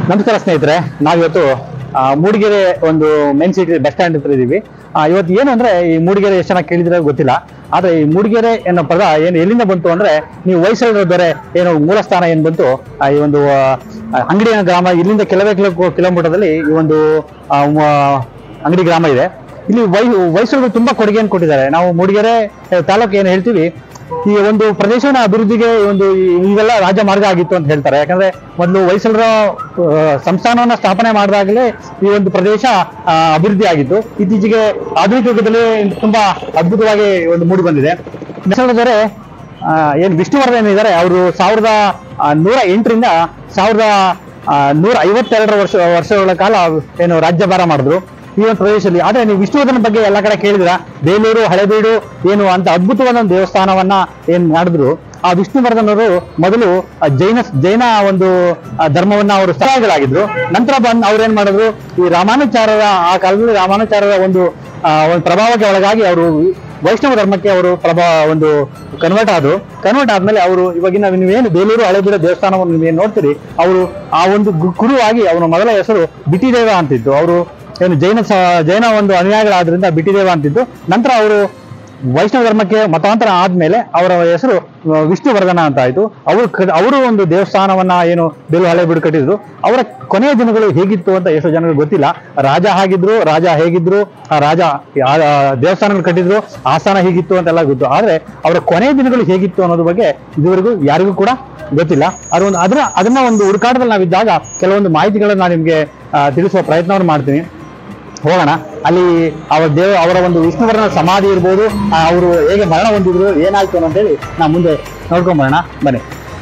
ನಮಸ್ಕಾರ ಸ್ನೇಹಿತರೆ ನಾವಿವತ್ತು ಆ, ಮೂಡಿಗೆರೆ ಒಂದು ಮೇನ್ ಸಿಟಿ ಬಸ್ ಸ್ಟ್ಯಾಂಡ್ ಹತ್ರ ಇದೀವಿ ಆ, ಇವತ್ತು ಏನು ಅಂದ್ರೆ ಈ ಮೂಡಿಗೆರೆ ಎಷ್ಟು ಜನ ಕೇಳಿದ್ರೆ ಗೊತ್ತಿಲ್ಲ ಆದ್ರೆ ಈ ಮೂಡಿಗೆರೆ ಅನ್ನೋ ಪದ ಏನು ಎಲ್ಲಿಂದ ಬಂತು ಅಂದ್ರೆ ನೀವು ಹೊಯ್ಸಳರ ದೊರೆ ಏನು ಮೂಲ ಸ್ಥಾನ ಏನ್ ಬಂತು ಆ, ಈ ಒಂದು ಆ, ಅಂಗಡಿಯ ಗ್ರಾಮ ಇಲ್ಲಿಂದ ಕೆಲವೇ ಕಿಲೋ ಕಿಲೋಮೀಟರ್ದಲ್ಲಿ ಈ ಒಂದು ಆ, ಮ- ಅಂಗಡಿ ಗ್ರಾಮ ಇದೆ ಇಲ್ಲಿ ವೈ ಹೊಯ್ಸಳರು ತುಂಬಾ ಕೊಡುಗೆಯನ್ನು ಕೊಟ್ಟಿದ್ದಾರೆ ನಾವು ಮೂಡಿಗೆರೆ ಆ, ತಾಲೂಕು ಏನು ಹೇಳ್ತೀವಿ ಈ ಒಂದು ಪ್ರದೇಶನ ಅಭಿವೃದ್ಧಿಗೆ ಈ ಒಂದು ಈ- ಇವೆಲ್ಲ ರಾಜ ಮಾರ್ಗ ಆಗಿತ್ತು ಅಂತ ಹೇಳ್ತಾರೆ ಯಾಕಂದ್ರೆ ಮೊದಲು ಹೊಯ್ಸಳರ ಆ, ಸಂಸ್ಥಾನವನ್ನ ಸ್ಥಾಪನೆ ಮಾಡಿದಾಗಲೇ ಈ ಒಂದು ಪ್ರದೇಶ ಆ, ಅಭಿವೃದ್ಧಿ ಆಗಿತ್ತು ಇತ್ತೀಚೆಗೆ ಆಧುನಿಕ ಯುಗದಲ್ಲಿ ತುಂಬಾ ಅದ್ಭುತವಾಗಿ ಒಂದು ಮೂಡಿ ಬಂದಿದೆ ಹೊಯ್ಸಳದವರೆ ಆ, ಏನ್ ವಿಷ್ಣುವರ್ಧನ್ ಇದ್ದಾರೆ ಅವರು ಸಾವಿರದ ಆ, ನೂರ ಎಂಟರಿಂದ ಸಾವಿರದ ಆ, ನೂರ ಐವತ್ತೆರಡರ ವರ್ಷ ವರ್ಷಗಳ ಕಾಲ ಏನು ರಾಜ್ಯಭಾರ ಮಾಡಿದ್ರು ಈ ಒಂದು ಪ್ರದೇಶದಲ್ಲಿ ಆದ್ರೆ ನೀವು ವಿಷ್ಣುವರ್ಧನ ಬಗ್ಗೆ ಎಲ್ಲ ಕಡೆ ಕೇಳಿದ್ರ ಬೇಲೂರು ಹಳೆಬೀಡು ಏನು ಅಂತ ಅದ್ಭುತವಾದ ಒಂದು ದೇವಸ್ಥಾನವನ್ನ ಏನ್ ಮಾಡಿದ್ರು ಆ ವಿಷ್ಣುವರ್ಧನರು ಮೊದಲು ಆ ಜೈನ ಜೈನ ಒಂದು ಆ ಧರ್ಮವನ್ನ ಅವರು ಸ್ಥಳಗಳಾಗಿದ್ರು ನಂತರ ಬಂದು ಅವ್ರು ಏನ್ ಮಾಡಿದ್ರು ಈ ರಾಮಾನುಚಾರ್ಯರ ಆ ಕಾಲದಲ್ಲಿ ರಾಮಾನುಚಾರ್ಯರ ಒಂದು ಆ, ಒಂದು ಪ್ರಭಾವಕ್ಕೆ ಒಳಗಾಗಿ ಅವರು ವೈಷ್ಣವ ಧರ್ಮಕ್ಕೆ ಅವರು ಪ್ರಭಾವ ಒಂದು ಕನ್ವರ್ಟ್ ಆದ್ರು ಕನ್ವರ್ಟ್ ಆದ್ಮೇಲೆ ಅವರು ಇವಾಗಿನ ನೀವೇನು ಬೇಲೂರು ಹಳೆಬೀಡು ದೇವಸ್ಥಾನವನ್ನು ನೀವೇನು ನೋಡ್ತೀರಿ ಅವರು ಆ ಒಂದು ಗು- ಕುರುವಾಗಿ ಅವನ ಮೊದಲ ಹೆಸರು ಬಿಟ್ಟಿದೇವ ಅಂತಿದ್ದು ಅವರು ಏನು ಜೈನ ಸ- ಜೈನ ಒಂದು ಅನುಯಾಯಿಗಳಾದ್ರಿಂದ ಬಿಟ್ಟಿದೇವ ಅಂತಿದ್ದು ನಂತರ ಅವರು ವೈಷ್ಣವ ಧರ್ಮಕ್ಕೆ ಮತಾಂತರ ಆದ್ಮೇಲೆ ಅವರ ಹೆಸರು ಆ, ವಿಷ್ಣುವರ್ಧನ ಅಂತ ಆಯ್ತು ಅವರು ಕ- ಅವರು ಒಂದು ದೇವಸ್ಥಾನವನ್ನ ಏನು ಬೇಲು ಹಳೆ ಬಿಡು ಕಟ್ಟಿದ್ರು ಅವರ ಕೊನೆಯ ದಿನಗಳು ಹೇಗಿತ್ತು ಅಂತ ಎಷ್ಟೋ ಜನರಿಗೆ ಗೊತ್ತಿಲ್ಲ ರಾಜ ಹಾಗಿದ್ರು ರಾಜ ಹೇಗಿದ್ರು ಆ ರಾಜ ಆ ಆ ದೇವಸ್ಥಾನಗಳು ಕಟ್ಟಿದ್ರು ಆಸ್ಥಾನ ಹೇಗಿತ್ತು ಅಂತೆಲ್ಲ ಗೊತ್ತು ಆದ್ರೆ ಅವರ ಕೊನೆಯ ದಿನಗಳು ಹೇಗಿತ್ತು ಅನ್ನೋದ್ರ ಬಗ್ಗೆ ಇದುವರೆಗೂ ಯಾರಿಗೂ ಕೂಡ ಗೊತ್ತಿಲ್ಲ ಅದ್ರ ಒಂದು ಅದನ್ನ ಅದನ್ನ ಒಂದು ಹುಡುಕಾಟದಲ್ಲಿ ನಾವಿದ್ದಾಗ ಕೆಲವೊಂದು ಮಾಹಿತಿಗಳನ್ನ ನಾನು ನಿಮ್ಗೆ ಆ, ತಿಳಿಸುವ ಪ್ರಯತ್ನವನ್ನು ಮಾಡ್ತೀನಿ ಹೋಗೋಣ ಅಲ್ಲಿ ಅವರ ದೇವ ಅವರ ಒಂದು ವಿಷ್ಣುವರ್ಧನ ಸಮಾಧಿ ಇರ್ಬೋದು ಆ, ಅವರು ಹೇಗೆ ಮರಣ ಹೊಂದಿದ್ರು ಏನಾಯ್ತು ಅಂತೇಳಿ ನಾ ಮುಂದೆ ನೋಡ್ಕೊಂಡ್ ಬರೋಣ ಬನ್ನಿ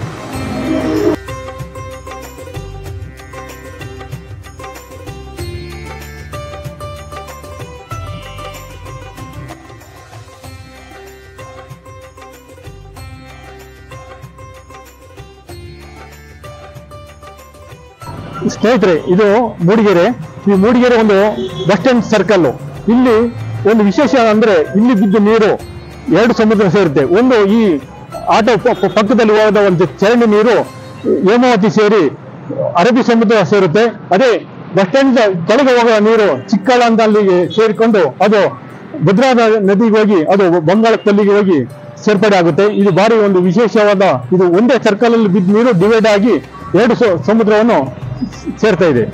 ಸ್ನೇಹಿತರೆ ಇದು ಮೂಡಿಗೆರೆ ಈ ಮೂಡಿಗೆರೆ ಒಂದು ಬಸ್ ಸ್ಟ್ಯಾಂಡ್ ಸರ್ಕಲ್ ಇಲ್ಲಿ ಒಂದು ವಿಶೇಷ ಅಂದ್ರೆ ಇಲ್ಲಿ ಬಿದ್ದ ನೀರು ಎರಡು ಸಮುದ್ರ ಸೇರುತ್ತೆ ಒಂದು ಈ ಆಟೋ ಪ- ಪ- ಪಕ್ಕದಲ್ಲಿ ಹೋದ ಒಂದು ಚರಂಡಿ ನೀರು ಹೇಮಾವತಿ ಸೇರಿ ಅರಬ್ಬಿ ಸಮುದ್ರ ಸೇರುತ್ತೆ ಅದೇ ಬಸ್ ಸ್ಟ್ಯಾಂಡ್ ಕೆಳಗೆ ಹೋಗುವ ನೀರು ಚಿಕ್ಕಳ ಅಂತ ಅಲ್ಲಿಗೆ ಸೇರಿಕೊಂಡು ಅದು ಭದ್ರಾ ನ- ನದಿಗೆ ಹೋಗಿ ಅದು ಬಂಗಾಳ ಕೊಲ್ಲಿಗೆ ಹೋಗಿ ಸೇರ್ಪಡೆ ಆಗುತ್ತೆ ಇದು ಬಾರಿ ಒಂದು ವಿಶೇಷವಾದ ಇದು ಒಂದೇ ಸರ್ಕಲ್ ಅಲ್ಲಿ ಬಿದ್ದ ನೀರು ಡಿವೈಡ್ ಆಗಿ ಎರಡು ಸ- ಸಮುದ್ರವನ್ನು ಸೇರ್ತಾ ಇದೆ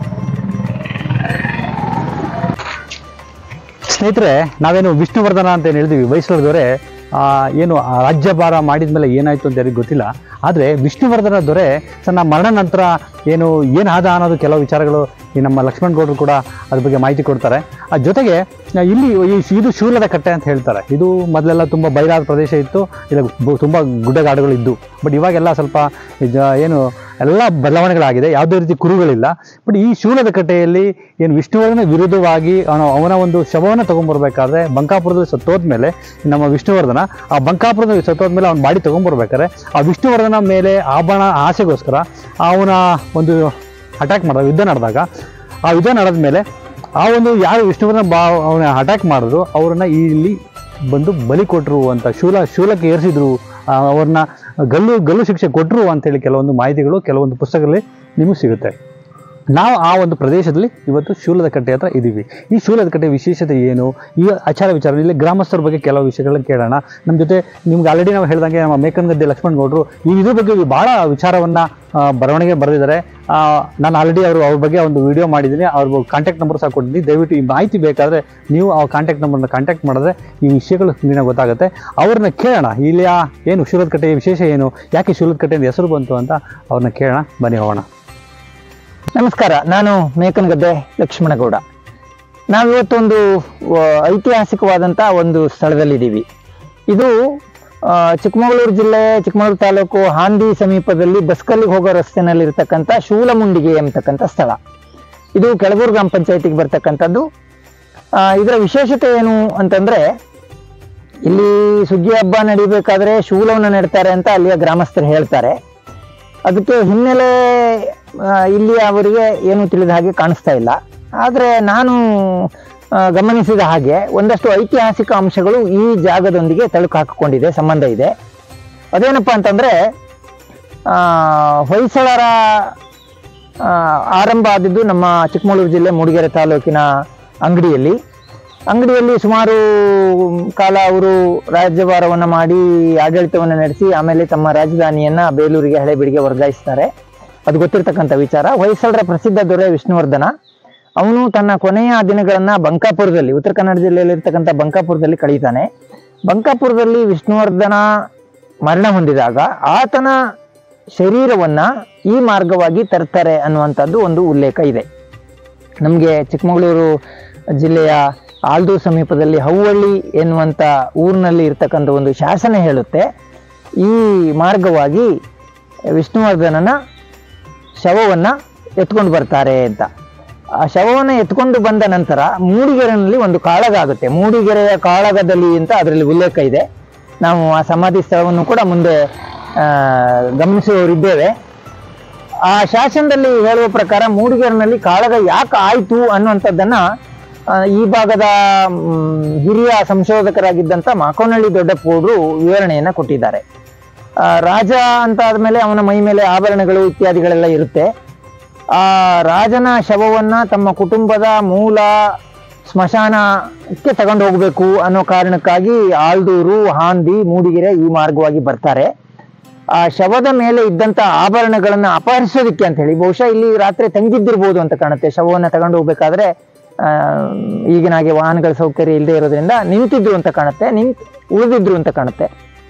ಸ್ನೇಹಿತರೆ ನಾವೇನು ವಿಷ್ಣುವರ್ಧನ ಅಂತ ಏನು ಹೇಳಿದ್ವಿ ಹೊಯ್ಸಳದವರೆ ಆ, ಏನು ಆ ರಾಜ್ಯಭಾರ ಮಾಡಿದ್ಮೇಲೆ ಏನಾಯ್ತು ಅಂತ ಯಾರಿಗೂ ಗೊತ್ತಿಲ್ಲ ಆದರೆ ವಿಷ್ಣುವರ್ಧನ ದೊರೆ ತನ್ನ ಮರಣ ನಂತರ ಏನು ಏನಾದ ಅನ್ನೋದು ಕೆಲವು ವಿಚಾರಗಳು ಈ ನಮ್ಮ ಲಕ್ಷ್ಮಣ್ ಗೌಡರು ಕೂಡ ಅದ್ರ ಬಗ್ಗೆ ಮಾಹಿತಿ ಕೊಡ್ತಾರೆ ಆ ಜೊತೆಗೆ ಆ, ಇಲ್ಲಿ ಈ ಇದು ಶೂಲದ ಕಟ್ಟೆ ಅಂತ ಹೇಳ್ತಾರೆ ಇದು ಮೊದಲೆಲ್ಲ ತುಂಬ ಬಯಲಾದ ಪ್ರದೇಶ ಇತ್ತು ಇಲ್ಲ ಬು- ತುಂಬ ಗುಡ್ಡಗಾಡುಗಳು ಇದ್ದು ಬಟ್ ಇವಾಗೆಲ್ಲ ಸ್ವಲ್ಪ ಇದ- ಏನು ಎಲ್ಲ ಬದಲಾವಣೆಗಳಾಗಿದೆ ಯಾವುದೇ ರೀತಿ ಕುರುಗಳಿಲ್ಲ ಬಟ್ ಈ ಶೂಲದ ಕಟ್ಟೆಯಲ್ಲಿ ಏನು ವಿಷ್ಣುವರ್ಧನ ವಿರುದ್ಧವಾಗಿ ಅವನ ಅವನ ಒಂದು ಶವವನ್ನು ತಗೊಂಡ್ಬರ್ಬೇಕಾದ್ರೆ ಬಂಕಾಪುರದಲ್ಲಿ ಸತ್ತೋದ್ಮೇಲೆ ನಮ್ಮ ವಿಷ್ಣುವರ್ಧನ ಆ ಬಂಕಾಪುರದಲ್ಲಿ ಸತ್ತೋದ್ಮೇಲೆ ಅವ್ನ ಬಾಡಿ ತಗೊಂಡ್ಬರ್ಬೇಕಾದ್ರೆ ಆ ವಿಷ್ಣುವರ್ಧನ ಮೇಲೆ ಆಭರಣ ಆಸೆಗೋಸ್ಕರ ಅವನ ಒಂದು ಅಟ್ಯಾಕ್ ಮಾಡಿದಾಗ ಯುದ್ಧ ನಡೆದಾಗ ಆ ಯುದ್ಧ ನಡೆದ ಮೇಲೆ ಆ ಒಂದು ಯಾರು ವಿಷ್ಣುವರ್ಧನ ಬಾ ಅವನ ಅಟ್ಯಾಕ್ ಮಾಡಿದ್ರು ಅವರನ್ನ ಇಲ್ಲಿ ಬಂದು ಬಲಿ ಕೊಟ್ಟರು ಅಂತ ಶೂಲ ಶೂಲಕ್ಕೆ ಏರಿಸಿದ್ರು ಆ, ಅವ್ರನ್ನ ಗಲ್ಲು ಗಲ್ಲು ಶಿಕ್ಷೆ ಕೊಟ್ಟರು ಅಂತೇಳಿ ಕೆಲವೊಂದು ಮಾಹಿತಿಗಳು ಕೆಲವೊಂದು ಪುಸ್ತಕಗಳಲ್ಲಿ ನಿಮಗೆ ಸಿಗುತ್ತೆ ನಾವು ಆ ಒಂದು ಪ್ರದೇಶದಲ್ಲಿ ಇವತ್ತು ಶೂಲದ ಕಟ್ಟೆ ಹತ್ರ ಇದ್ದೀವಿ ಈ ಶೂಲದ ಕಟ್ಟೆ ವಿಶೇಷತೆ ಏನು ಈ ಆಚಾರ ವಿಚಾರ ಇಲ್ಲಿ ಗ್ರಾಮಸ್ಥರ ಬಗ್ಗೆ ಕೆಲವು ವಿಷಯಗಳನ್ನ ಕೇಳೋಣ ನಮ್ಮ ಜೊತೆ ನಿಮ್ಗೆ ಆಲ್ರೆಡಿ ನಾವು ಹೇಳ್ದಂಗೆ ನಮ್ಮ ಮೇಕನ್ ಗದ್ದೆ ಲಕ್ಷ್ಮಣ್ ಗೌಡರು ಈ ಇದ್ರ ಬಗ್ಗೆ ಬಹಳ ವಿಚಾರವನ್ನ ಆ, ಬರವಣಿಗೆ ಬರೆದಿದ್ದಾರೆ ಆ, ನಾನು ಆಲ್ರೆಡಿ ಅವರು ಅವ್ರ ಬಗ್ಗೆ ಒಂದು ವಿಡಿಯೋ ಮಾಡಿದ್ದೀನಿ ಅವ್ರ ಕಾಂಟ್ಯಾಕ್ಟ್ ನಂಬರ್ ಸಹ ಕೊಟ್ಟಿದ್ದೀನಿ ದಯವಿಟ್ಟು ಈ ಮಾಹಿತಿ ಬೇಕಾದರೆ ನೀವು ಆ ಕಾಂಟ್ಯಾಕ್ಟ್ ನಂಬರ್ನ ಕಾಂಟ್ಯಾಕ್ಟ್ ಮಾಡಿದ್ರೆ ಈ ವಿಷಯಗಳು ನಿಮಗೆ ಗೊತ್ತಾಗುತ್ತೆ ಅವ್ರನ್ನ ಕೇಳೋಣ ಇಲ್ಲಿ ಆ ಏನು ಶೂಲದ ಕಟ್ಟೆಯ ವಿಶೇಷ ಏನು ಯಾಕೆ ಶೂಲದ ಕಟ್ಟೆ ಅಂತ ಹೆಸರು ಬಂತು ಅಂತ ಅವ್ರನ್ನ ಕೇಳೋಣ ಬನ್ನಿ ಹೋಗೋಣ ನಮಸ್ಕಾರ ನಾನು ಮೇಕನಗದ್ದೆ ಲಕ್ಷ್ಮಣಗೌಡ ನಾವಿವತ್ತೊಂದು ಆ, ಐತಿಹಾಸಿಕವಾದಂಥ ಒಂದು ಸ್ಥಳದಲ್ಲಿದ್ದೀವಿ ಇದು ಆ, ಚಿಕ್ಕಮಗಳೂರು ಜಿಲ್ಲೆ ಚಿಕ್ಕಮಗಳೂರು ತಾಲೂಕು ಹಾಂದಿ ಸಮೀಪದಲ್ಲಿ ಬಸ್ಕಲ್ಲಿಗೆ ಹೋಗೋ ರಸ್ತೆನಲ್ಲಿ ಇರತಕ್ಕಂಥ ಶೂಲಮುಂಡಿಗೆ ಎಂಬತಕ್ಕಂಥ ಸ್ಥಳ ಇದು ಕೆಳಗೂರು ಗ್ರಾಮ ಪಂಚಾಯತಿಗೆ ಬರ್ತಕ್ಕಂಥದ್ದು ಆ, ಇದರ ವಿಶೇಷತೆ ಏನು ಅಂತಂದ್ರೆ ಇಲ್ಲಿ ಸುಗ್ಗಿ ಹಬ್ಬ ನಡಿಬೇಕಾದ್ರೆ ಶೂಲವನ್ನು ನೆಡ್ತಾರೆ ಅಂತ ಅಲ್ಲಿಯ ಗ್ರಾಮಸ್ಥರು ಹೇಳ್ತಾರೆ ಅದಕ್ಕೆ ಹಿನ್ನೆಲೆ ಆ, ಇಲ್ಲಿ ಅವರಿಗೆ ಏನು ತಿಳಿದ ಹಾಗೆ ಕಾಣಿಸ್ತಾ ಇಲ್ಲ ಆದರೆ ನಾನು ಆ, ಗಮನಿಸಿದ ಹಾಗೆ ಒಂದಷ್ಟು ಐತಿಹಾಸಿಕ ಅಂಶಗಳು ಈ ಜಾಗದೊಂದಿಗೆ ತಳುಕು ಹಾಕಿಕೊಂಡಿದೆ ಸಂಬಂಧ ಇದೆ ಅದೇನಪ್ಪ ಅಂತಂದ್ರೆ ಆ, ಹೊಯ್ಸಳರ ಆ, ಆರಂಭ ಆದದ್ದು ನಮ್ಮ ಚಿಕ್ಕಮಗಳೂರು ಜಿಲ್ಲೆ ಮೂಡಿಗೆರೆ ತಾಲೂಕಿನ ಅಂಗಡಿಯಲ್ಲಿ ಅಂಗಡಿಯಲ್ಲಿ ಸುಮಾರು ಕಾಲ ಅವರು ರಾಜ್ಯಭಾರವನ್ನು ಮಾಡಿ ಆಡಳಿತವನ್ನು ನಡೆಸಿ ಆಮೇಲೆ ತಮ್ಮ ರಾಜಧಾನಿಯನ್ನ ಬೇಲೂರಿಗೆ ಹಳೆಬೀಡಿಗೆ ವರ್ಗಾಯಿಸ್ತಾರೆ ಅದು ಗೊತ್ತಿರ್ತಕ್ಕಂಥ ವಿಚಾರ ಹೊಯ್ಸಳರ ಪ್ರಸಿದ್ಧ ದೊರೆ ವಿಷ್ಣುವರ್ಧನ ಅವನು ತನ್ನ ಕೊನೆಯ ದಿನಗಳನ್ನ ಬಂಕಾಪುರದಲ್ಲಿ ಉತ್ತರ ಕನ್ನಡ ಜಿಲ್ಲೆಯಲ್ಲಿ ಇರ್ತಕ್ಕಂಥ ಬಂಕಾಪುರದಲ್ಲಿ ಕಳೀತಾನೆ ಬಂಕಾಪುರದಲ್ಲಿ ವಿಷ್ಣುವರ್ಧನ ಮರಣ ಹೊಂದಿದಾಗ ಆತನ ಶರೀರವನ್ನ ಈ ಮಾರ್ಗವಾಗಿ ತರ್ತಾರೆ ಅನ್ನುವಂಥದ್ದು ಒಂದು ಉಲ್ಲೇಖ ಇದೆ ನಮಗೆ ಚಿಕ್ಕಮಗಳೂರು ಜಿಲ್ಲೆಯ ಆಲ್ದೂರು ಸಮೀಪದಲ್ಲಿ ಹವ್ವಳ್ಳಿ ಎನ್ನುವಂಥ ಊರಿನಲ್ಲಿ ಇರ್ತಕ್ಕಂಥ ಒಂದು ಶಾಸನ ಹೇಳುತ್ತೆ ಈ ಮಾರ್ಗವಾಗಿ ವಿಷ್ಣುವರ್ಧನನ ಶವವನ್ನು ಎತ್ಕೊಂಡು ಬರ್ತಾರೆ ಅಂತ ಆ ಶವವನ್ನು ಎತ್ಕೊಂಡು ಬಂದ ನಂತರ ಮೂಡಿಗೆರೆನಲ್ಲಿ ಒಂದು ಕಾಳಗ ಆಗುತ್ತೆ ಮೂಡಿಗೆರೆಯ ಕಾಳಗದಲ್ಲಿ ಅಂತ ಅದರಲ್ಲಿ ಉಲ್ಲೇಖ ಇದೆ ನಾವು ಆ ಸಮಾಧಿ ಸ್ಥಳವನ್ನು ಕೂಡ ಮುಂದೆ ಆ, ಗಮನಿಸುವವರಿದ್ದೇವೆ ಆ ಶಾಸನದಲ್ಲಿ ಹೇಳುವ ಪ್ರಕಾರ ಮೂಡಿಗೆರೆನಲ್ಲಿ ಕಾಳಗ ಯಾಕೆ ಆಯ್ತು ಅನ್ನುವಂಥದ್ದನ್ನ ಆ, ಈ ಭಾಗದ ಮ್, ಹಿರಿಯ ಸಂಶೋಧಕರಾಗಿದ್ದಂಥ ಮಾಕೋನಹಳ್ಳಿ ದೊಡ್ಡಪ್ಪಗೌಡರು ವಿವರಣೆಯನ್ನ ಕೊಟ್ಟಿದ್ದಾರೆ ಆ, ರಾಜ ಅಂತ ಆದ್ಮೇಲೆ ಅವನ ಮೈ ಮೇಲೆ ಆಭರಣಗಳು ಇತ್ಯಾದಿಗಳೆಲ್ಲ ಇರುತ್ತೆ ಆ ರಾಜನ ಶವವನ್ನ ತಮ್ಮ ಕುಟುಂಬದ ಮೂಲ ಸ್ಮಶಾನಕ್ಕೆ ತಗೊಂಡು ಹೋಗಬೇಕು ಅನ್ನೋ ಕಾರಣಕ್ಕಾಗಿ ಆಲ್ದೂರು ಹಾಂದಿ ಮೂಡಿಗೆರೆ ಈ ಮಾರ್ಗವಾಗಿ ಬರ್ತಾರೆ ಆ ಶವದ ಮೇಲೆ ಇದ್ದಂತ ಆಭರಣಗಳನ್ನ ಅಪಹರಿಸೋದಕ್ಕೆ ಅಂತ ಹೇಳಿ ಬಹುಶಃ ಇಲ್ಲಿ ರಾತ್ರಿ ತಂಗಿದ್ದಿರ್ಬೋದು ಅಂತ ಕಾಣುತ್ತೆ ಶವವನ್ನ ತಗೊಂಡು ಹೋಗ್ಬೇಕಾದ್ರೆ ಆ, ಈಗಿನ ಹಾಗೆ ವಾಹನಗಳ ಸೌಕರ್ಯ ಇಲ್ಲದೆ ಇರೋದ್ರಿಂದ ನಿಂತಿದ್ರು ಅಂತ ಕಾಣುತ್ತೆ ನಿಂತ್ ಉಳಿದಿದ್ರು ಅಂತ ಕಾಣುತ್ತೆ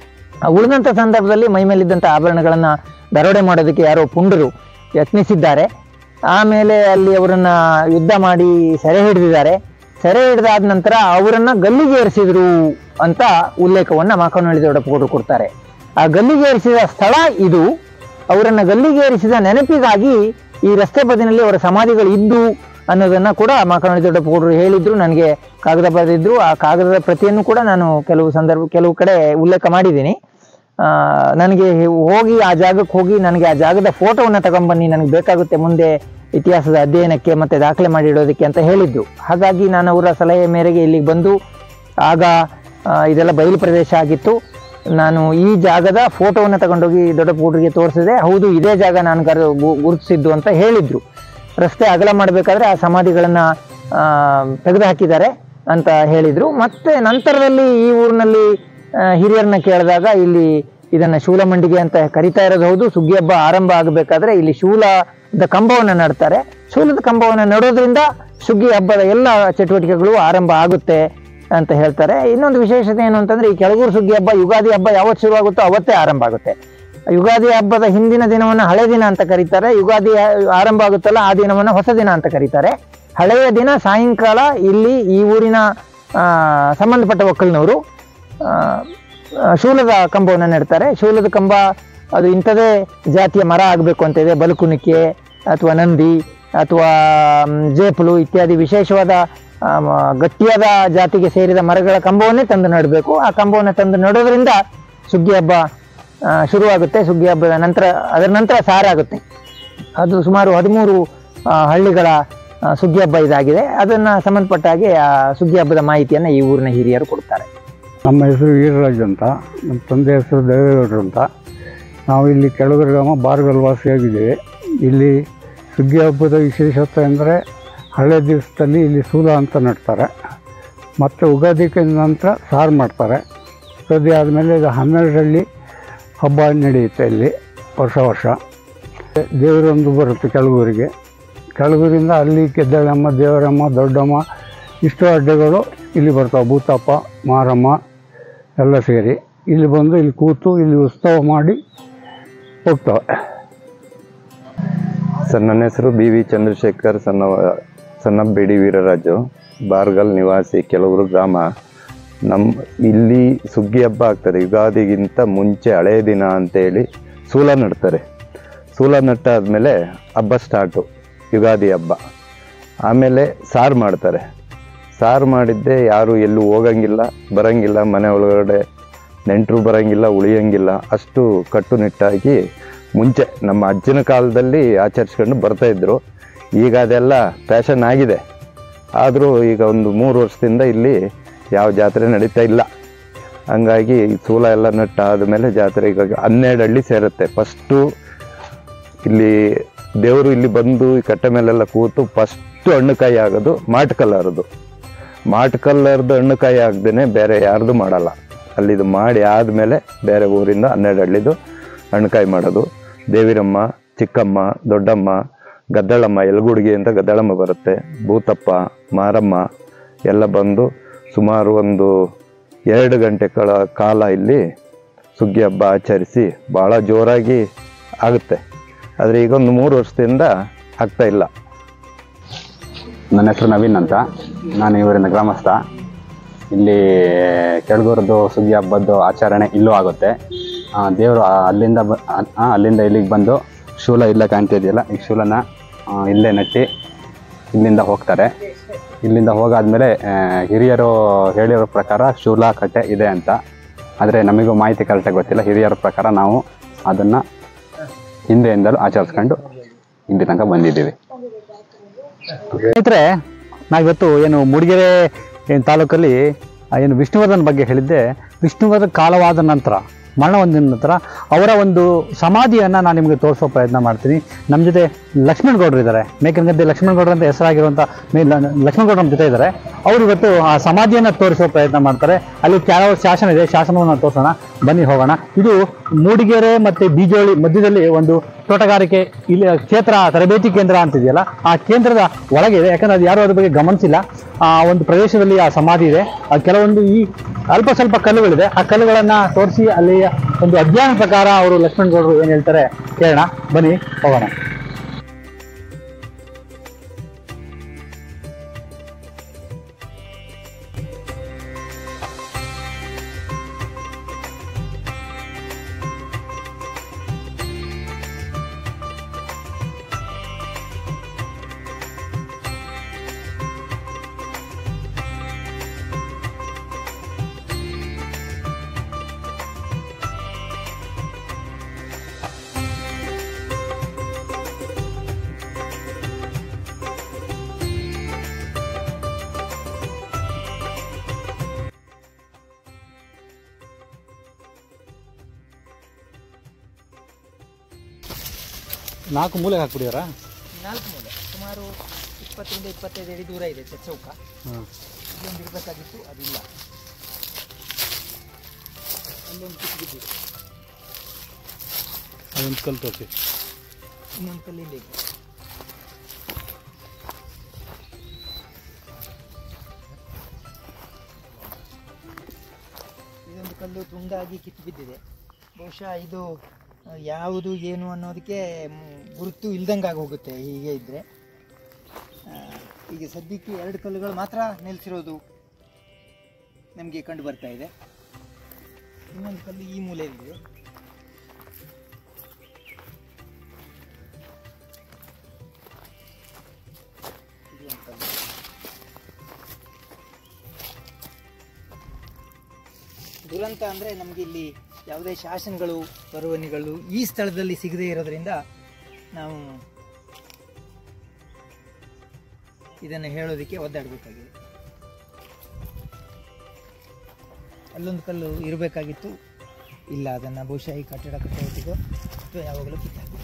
ಆ ಉಳಿದಂಥ ಸಂದರ್ಭದಲ್ಲಿ ಮೈ ಮೇಲಿದ್ದಂಥ ಆಭರಣಗಳನ್ನ ದರೋಡೆ ಮಾಡೋದಕ್ಕೆ ಯಾರೋ ಪುಂಡರು ಯತ್ನಿಸಿದ್ದಾರೆ ಆಮೇಲೆ ಅಲ್ಲಿ ಅವರನ್ನ ಯುದ್ಧ ಮಾಡಿ ಸೆರೆ ಹಿಡಿದಿದ್ದಾರೆ ಸೆರೆ ಹಿಡಿದಾದ ನಂತರ ಅವರನ್ನ ಗಲ್ಲಿಗೆ ಏರಿಸಿದ್ರು ಅಂತ ಉಲ್ಲೇಖವನ್ನ ಮಾಕನಹಳ್ಳಿ ದೊಡ್ಡಪ್ಪಗೌಡರು ಕೊಡ್ತಾರೆ ಆ ಗಲ್ಲಿಗೆ ಏರಿಸಿದ ಸ್ಥಳ ಇದು ಅವರನ್ನ ಗಲ್ಲಿಗೆ ಏರಿಸಿದ ನೆನಪಿಗಾಗಿ ಈ ರಸ್ತೆ ಬದಿನಲ್ಲಿ ಅವರ ಸಮಾಧಿಗಳು ಇದ್ದು ಅನ್ನೋದನ್ನ ಕೂಡ ಮಾಕನಹಳ್ಳಿ ದೊಡ್ಡಪ್ಪಗೌಡರು ಹೇಳಿದ್ರು ನನಗೆ ಕಾಗದ ಬರೆದಿದ್ರು ಆ ಕಾಗದದ ಪ್ರತಿಯನ್ನು ಕೂಡ ನಾನು ಕೆಲವು ಸಂದರ್ಭ ಕೆಲವು ಕಡೆ ಉಲ್ಲೇಖ ಮಾಡಿದ್ದೀನಿ ಆ, ನನಗೆ ಹೋಗಿ ಆ ಜಾಗಕ್ಕೆ ಹೋಗಿ ನನಗೆ ಆ ಜಾಗದ ಫೋಟೋವನ್ನು ತಗೊಂಬನ್ನಿ ನನಗೆ ಬೇಕಾಗುತ್ತೆ ಮುಂದೆ ಇತಿಹಾಸದ ಅಧ್ಯಯನಕ್ಕೆ ಮತ್ತೆ ದಾಖಲೆ ಮಾಡಿಡೋದಕ್ಕೆ ಅಂತ ಹೇಳಿದ್ರು ಹಾಗಾಗಿ ನಾನು ಅವರ ಸಲಹೆ ಮೇರೆಗೆ ಇಲ್ಲಿಗೆ ಬಂದು ಆಗ ಆ, ಇದೆಲ್ಲ ಬಯಲು ಪ್ರದೇಶ ಆಗಿತ್ತು ನಾನು ಈ ಜಾಗದ ಫೋಟೋವನ್ನು ತಗೊಂಡೋಗಿ ದೊಡ್ಡಪುಟ್ರಿಗೆ ತೋರಿಸಿದೆ ಹೌದು ಇದೇ ಜಾಗ ನಾನು ಕರೆ ಗುರುತಿಸಿದ್ದು ಅಂತ ಹೇಳಿದ್ರು ರಸ್ತೆ ಅಗಲ ಮಾಡಬೇಕಾದ್ರೆ ಆ ಸಮಾಧಿಗಳನ್ನ ಆ, ತೆಗೆದು ಹಾಕಿದ್ದಾರೆ ಅಂತ ಹೇಳಿದ್ರು ಮತ್ತೆ ನಂತರದಲ್ಲಿ ಈ ಊರಿನಲ್ಲಿ ಆ, ಹಿರಿಯರನ್ನ ಕೇಳಿದಾಗ ಇಲ್ಲಿ ಇದನ್ನ ಶೂಲಮಂಡಿಗೆ ಅಂತ ಕರಿತಾ ಇರೋದು ಹೌದು ಸುಗ್ಗಿ ಹಬ್ಬ ಆರಂಭ ಆಗಬೇಕಾದ್ರೆ ಇಲ್ಲಿ ಶೂಲದ ಕಂಬವನ್ನ ನಡ್ತಾರೆ ಶೂಲದ ಕಂಬವನ್ನ ನಡೋದ್ರಿಂದ ಸುಗ್ಗಿ ಹಬ್ಬದ ಎಲ್ಲ ಚಟುವಟಿಕೆಗಳು ಆರಂಭ ಆಗುತ್ತೆ ಅಂತ ಹೇಳ್ತಾರೆ ಇನ್ನೊಂದು ವಿಶೇಷತೆ ಏನು ಅಂತಂದ್ರೆ ಈ ಕೆಳಗೂರು ಸುಗ್ಗಿ ಹಬ್ಬ ಯುಗಾದಿ ಹಬ್ಬ ಯಾವತ್ತು ಶುರುವಾಗುತ್ತೋ ಅವತ್ತೇ ಆರಂಭ ಆಗುತ್ತೆ ಯುಗಾದಿ ಹಬ್ಬದ ಹಿಂದಿನ ದಿನವನ್ನ ಹಳೆ ದಿನ ಅಂತ ಕರೀತಾರೆ ಯುಗಾದಿ ಆರಂಭ ಆಗುತ್ತಲ್ಲ ಆ ದಿನವನ್ನ ಹೊಸ ದಿನ ಅಂತ ಕರೀತಾರೆ ಹಳೆಯ ದಿನ ಸಾಯಂಕಾಲ ಇಲ್ಲಿ ಈ ಊರಿನ ಆ, ಸಂಬಂಧಪಟ್ಟ ಒಕ್ಕಲಿನವರು ಆ, ಆ, ಶೂಲದ ಕಂಬವನ್ನು ನೆಡ್ತಾರೆ ಶೂಲದ ಕಂಬ ಅದು ಇಂಥದೇ ಜಾತಿಯ ಮರ ಆಗಬೇಕು ಅಂತ ಇದೆ ಬಲಕುಣಿಕೆ ಅಥವಾ ನಂದಿ ಅಥವಾ ಮ್, ಜೇಪಲು ಇತ್ಯಾದಿ ವಿಶೇಷವಾದ ಆ, ಮ, ಗಟ್ಟಿಯಾದ ಜಾತಿಗೆ ಸೇರಿದ ಮರಗಳ ಕಂಬವನ್ನೇ ತಂದು ನೆಡಬೇಕು ಆ ಕಂಬವನ್ನು ತಂದು ನೆಡೋದ್ರಿಂದ ಸುಗ್ಗಿ ಹಬ್ಬ ಆ, ಶುರುವಾಗುತ್ತೆ ಸುಗ್ಗಿ ಹಬ್ಬದ ನಂತರ ಅದರ ನಂತರ ಸಾರಾಗುತ್ತೆ ಅದು ಸುಮಾರು ಹದಿಮೂರು ಆ, ಹಳ್ಳಿಗಳ ಆ, ಸುಗ್ಗಿ ಹಬ್ಬ ಇದಾಗಿದೆ ಅದನ್ನ ಸಂಬಂಧಪಟ್ಟ ಹಾಗೆ ಆ ಸುಗ್ಗಿ ಹಬ್ಬದ ಮಾಹಿತಿಯನ್ನು ಈ ಊರಿನ ಹಿರಿಯರು ಕೊಡ್ತಾರೆ ನಮ್ಮ ಹೆಸರು ವೀರರಾಜ್ ಅಂತ ನಮ್ಮ ತಂದೆ ಹೆಸರು ದೇವೇಗೌಡರು ಅಂತ ನಾವು ಇಲ್ಲಿ ಕೆಳಗರ ಗ್ರಾಮ ಬಾರ್ಗಲ್ ವಾಸಿಯಾಗಿದ್ದೇವೆ ಇಲ್ಲಿ ಸುಗ್ಗಿ ಹಬ್ಬದ ವಿಶೇಷತೆ ಅಂದರೆ ಹಳೆ ದಿವಸದಲ್ಲಿ ಇಲ್ಲಿ ಸೂಲ ಅಂತ ನಡ್ತಾರೆ ಮತ್ತು ಉಗಾದಿಗೆ ನಂತರ ಸಾರು ಮಾಡ್ತಾರೆ ಉಗಾದಿ ಆದಮೇಲೆ ಇದು ಹನ್ನೆರಡರಲ್ಲಿ ಹಬ್ಬ ನಡೆಯುತ್ತೆ ಇಲ್ಲಿ ವರ್ಷ ವರ್ಷ ದೇವರೊಂದು ಬರುತ್ತೆ ಕೆಳಗೂರಿಗೆ ಕೆಳಗೂರಿಂದ ಅಲ್ಲಿ ಗೆದ್ದಳಮ್ಮ ದೇವರಮ್ಮ ದೊಡ್ಡಮ್ಮ ಇಷ್ಟು ಅಡ್ಡೆಗಳು ಇಲ್ಲಿ ಬರ್ತಾವೆ ಭೂತಪ್ಪ ಮಾರಮ್ಮ ಎಲ್ಲ ಸೇರಿ ಇಲ್ಲಿ ಬಂದು ಇಲ್ಲಿ ಕೂತು ಇಲ್ಲಿ ಉತ್ಸವ ಮಾಡಿ ಹೋಗ್ತವೆ ಸರ್ ನನ್ನ ಹೆಸರು ಬಿ ವಿ ಚಂದ್ರಶೇಖರ್ ಸಣ್ಣ ಸಣ್ಣಬೇಡಿ ವೀರರಾಜು ಬಾರ್ಗಲ್ ನಿವಾಸಿ ಕೆಲವರು ಗ್ರಾಮ ನಮ್ಮ ಇಲ್ಲಿ ಸುಗ್ಗಿ ಹಬ್ಬ ಆಗ್ತದೆ ಯುಗಾದಿಗಿಂತ ಮುಂಚೆ ಹಳೆಯ ದಿನ ಅಂತೇಳಿ ಸೂಲ ನಡ್ತಾರೆ ಸೂಲ ನಟ್ಟಾದ್ಮೇಲೆ ಹಬ್ಬ ಸ್ಟಾರ್ಟು ಯುಗಾದಿ ಹಬ್ಬ ಆಮೇಲೆ ಸಾರು ಮಾಡ್ತಾರೆ ಸಾರು ಮಾಡಿದ್ದೆ ಯಾರು ಎಲ್ಲೂ ಹೋಗಂಗಿಲ್ಲ ಬರಂಗಿಲ್ಲ ಮನೆ ಒಳಗಡೆ ನೆಂಟರು ಬರಂಗಿಲ್ಲ ಉಳಿಯಂಗಿಲ್ಲ ಅಷ್ಟು ಕಟ್ಟುನಿಟ್ಟಾಗಿ ಮುಂಚೆ ನಮ್ಮ ಅಜ್ಜನ ಕಾಲದಲ್ಲಿ ಆಚರಿಸ್ಕೊಂಡು ಬರ್ತಾ ಇದ್ರು ಈಗ ಅದೆಲ್ಲ ಫ್ಯಾಷನ್ ಆಗಿದೆ ಆದರೂ ಈಗ ಒಂದು ಮೂರು ವರ್ಷದಿಂದ ಇಲ್ಲಿ ಯಾವ ಜಾತ್ರೆ ನಡೀತಾ ಇಲ್ಲ ಹಂಗಾಗಿ ಈ ಸೂಲ ಎಲ್ಲ ನಟ್ಟಾದ ಮೇಲೆ ಜಾತ್ರೆ ಈಗ ಹನ್ನೆರಡು ಹಳ್ಳಿ ಸೇರುತ್ತೆ ಫಸ್ಟು ಇಲ್ಲಿ ದೇವರು ಇಲ್ಲಿ ಬಂದು ಈ ಕಟ್ಟೆ ಮೇಲೆಲ್ಲ ಕೂತು ಫಸ್ಟ್ ಹಣ್ಣುಕಾಯಿ ಆಗೋದು ಮಾಟ್ ಕಲ್ಲರ್ದು ಮಾಟ್ ಕಲ್ಲರ್ದು ಹಣ್ಣುಕಾಯಿ ಆಗದೇನೆ ಬೇರೆ ಯಾರ್ದು ಮಾಡಲ್ಲ ಅಲ್ಲಿದು ಮಾಡಿ ಆದಮೇಲೆ ಬೇರೆ ಊರಿಂದ ಹನ್ನೆರಡು ಹಳ್ಳಿದು ಹಣ್ಣುಕಾಯಿ ಮಾಡೋದು ದೇವಿರಮ್ಮ ಚಿಕ್ಕಮ್ಮ ದೊಡ್ಡಮ್ಮ ಗದ್ದಳಮ್ಮ ಎಲ್ಗುಡ್ಗಿ ಅಂತ ಗದ್ದಳಮ್ಮ ಬರುತ್ತೆ ಭೂತಪ್ಪ ಮಾರಮ್ಮ ಎಲ್ಲ ಬಂದು ಸುಮಾರು ಒಂದು ಎರಡು ಗಂಟೆ ಕಳ ಕಾಲ ಇಲ್ಲಿ ಸುಗ್ಗಿ ಹಬ್ಬ ಆಚರಿಸಿ ಭಾಳ ಜೋರಾಗಿ ಆಗುತ್ತೆ ಆದರೆ ಈಗ ಒಂದು ಮೂರು ವರ್ಷದಿಂದ ಆಗ್ತಾ ಇಲ್ಲ ನನ್ನ ಹೆಸರು ನವೀನ್ ಅಂತ ನಾನು ಇವರಿಂದ ಗ್ರಾಮಸ್ಥ ಇಲ್ಲಿ ಕೆಳಗೂರದ್ದು ಸುಗ್ಗಿ ಹಬ್ಬದ್ದು ಆಚರಣೆ ಇಲ್ಲೂ ಆಗುತ್ತೆ ದೇವರು ಅಲ್ಲಿಂದ ಬ ಆ, ಅಲ್ಲಿಂದ ಇಲ್ಲಿಗೆ ಬಂದು ಶೂಲ ಇಲ್ಲೇ ಕಾಣ್ತಿದೆಯಲ್ಲ ಈ ಶೂಲನ ಆ, ಇಲ್ಲೇ ನೆಟ್ಟಿ ಇಲ್ಲಿಂದ ಹೋಗ್ತಾರೆ ಇಲ್ಲಿಂದ ಹೋಗಾದ್ಮೇಲೆ ಆ, ಹಿರಿಯರು ಹೇಳಿರೋ ಪ್ರಕಾರ ಶೂಲ ಕಟ್ಟೆ ಇದೆ ಅಂತ ಆದರೆ ನಮಗೂ ಮಾಹಿತಿ ಕರೆಕ್ಟಾಗಿ ಗೊತ್ತಿಲ್ಲ ಹಿರಿಯರ ಪ್ರಕಾರ ನಾವು ಅದನ್ನು ಹಿಂದೆಯಿಂದಲೂ ಆಚರಿಸ್ಕೊಂಡು ಇಲ್ಲಿ ತನಕ ಬಂದಿದ್ದೀವಿ ಸ್ನೇಹಿತರೆ ನಾವಿವತ್ತು ಏನು ಮೂಡಿಗೆರೆ ಏನು ತಾಲೂಕಲ್ಲಿ ಆ ಏನು ವಿಷ್ಣುವರ್ಧನ್ ಬಗ್ಗೆ ಹೇಳಿದ್ದೆ ವಿಷ್ಣುವರ್ಧನ್ ಕಾಲವಾದ ನಂತರ ಮರಣ ಹೊಂದಿದ ನಂತರ ಅವರ ಒಂದು ಸಮಾಧಿಯನ್ನು ನಾನು ನಿಮಗೆ ತೋರಿಸೋ ಪ್ರಯತ್ನ ಮಾಡ್ತೀನಿ ನಮ್ಮ ಜೊತೆ ಲಕ್ಷ್ಮಣ್ ಗೌಡ್ರು ಇದ್ದಾರೆ ಮೇಕನಗದ್ದೆ ಲಕ್ಷ್ಮಣ್ ಗೌಡ್ರು ಅಂತ ಹೆಸರಾಗಿರುವಂಥ ಮೇ ಲಕ್ಷ್ಮಣ್ ಗೌಡ್ರ ನಮ್ಮ ಜೊತೆ ಇದ್ದಾರೆ ಅವರು ಇವತ್ತು ಆ ಸಮಾಧಿಯನ್ನು ತೋರಿಸೋ ಪ್ರಯತ್ನ ಮಾಡ್ತಾರೆ ಅಲ್ಲಿ ಕೆಲವು ಶಾಸನ ಇದೆ ಶಾಸನವನ್ನು ತೋರಿಸೋಣ ಬನ್ನಿ ಹೋಗೋಣ ಇದು ಮೂಡಿಗೆರೆ ಮತ್ತು ಬೀಜೋಳಿ ಮಧ್ಯದಲ್ಲಿ ಒಂದು ತೋಟಗಾರಿಕೆ ಇಲ್ಲಿ ಕ್ಷೇತ್ರ ತರಬೇತಿ ಕೇಂದ್ರ ಅಂತಿದೆಯಲ್ಲ ಆ ಕೇಂದ್ರದ ಒಳಗೆ ಇದೆ ಯಾಕಂದ್ರೆ ಅದು ಯಾರು ಅದ್ರ ಬಗ್ಗೆ ಗಮನಿಸಿಲ್ಲ ಆ ಒಂದು ಪ್ರದೇಶದಲ್ಲಿ ಆ ಸಮಾಧಿ ಇದೆ ಆ ಕೆಲವೊಂದು ಈ ಅಲ್ಪ ಸ್ವಲ್ಪ ಕಲ್ಲುಗಳಿದೆ ಆ ಕಲ್ಲುಗಳನ್ನ ತೋರಿಸಿ ಅಲ್ಲಿಯ ಒಂದು ಅಧ್ಯಯನ ಪ್ರಕಾರ ಅವರು ಲಕ್ಷ್ಮಣ್ ಗೌಡರು ಏನು ಹೇಳ್ತಾರೆ ಕೇಳೋಣ ಬನ್ನಿ ಹೋಗೋಣ ನಾಲ್ಕು ಮೂಲೆ ಹಾಕ್ಬಿಡಿದಾರಾ ನಾಲ್ಕು ಮೂಲೆ ಸುಮಾರು ಇಪ್ಪತ್ತರಿಂದ ಇಪ್ಪತ್ತೈದು ಅಡಿ ದೂರ ಇದೆ ಚೌಕ ಇಲ್ಲೊಂದು ಇರಬೇಕಾಗಿತ್ತು ಅದಿಲ್ಲ ಅಲ್ಲೊಂದು ಕಿತ್ತು ಬಿದ್ದಿದೆ ಅದೊಂದು ಕಲ್ಲು ತೋರಿಸಿ ಇನ್ನೊಂದು ಕಲ್ಲಿ ಇಲ್ಲಿ ಇದೆ ಇದೊಂದು ಕಲ್ಲು ತುಂಡಾಗಿ ಕಿತ್ತು ಬಿದ್ದಿದೆ ಬಹುಶಃ ಇದು ಆ, ಯಾವುದು ಏನು ಅನ್ನೋದಕ್ಕೆ ಮ್, ಗುರುತು ಇಲ್ದಂಗೆ ಹೋಗುತ್ತೆ ಹೀಗೆ ಇದ್ದರೆ ಈಗ ಸದ್ಯಕ್ಕೆ ಎರಡು ಕಲ್ಲುಗಳು ಮಾತ್ರ ನಿಲ್ಲಿಸಿರೋದು ನಮಗೆ ಕಂಡು ಬರ್ತಾ ಇದೆ ಇನ್ನೊಂದು ಕಲ್ಲು ಈ ಮೂಲೆಯಲ್ಲಿದೆ ಇದು ಒಂದು ಕಲ್ಲು ದುರಂತ ಅಂದರೆ ನಮಗೆ ಇಲ್ಲಿ ಯಾವುದೇ ಶಾಸನಗಳು ಬರವಣಿಗಳು ಈ ಸ್ಥಳದಲ್ಲಿ ಸಿಗದೇ ಇರೋದ್ರಿಂದ ನಾವು ಇದನ್ನು ಹೇಳೋದಕ್ಕೆ ಒದ್ದಾಡಬೇಕಾಗಿದೆ ಅಲ್ಲೊಂದು ಕಲ್ಲು ಇರಬೇಕಾಗಿತ್ತು ಇಲ್ಲ ಅದನ್ನು ಬಹುಶಃ ಈ ಕಟ್ಟಡ ಕಟ್ಟೋದಿಗೋ ಅಥವಾ ಯಾವಾಗಲೂ ಕಿತ್ತಾಕಿದೆ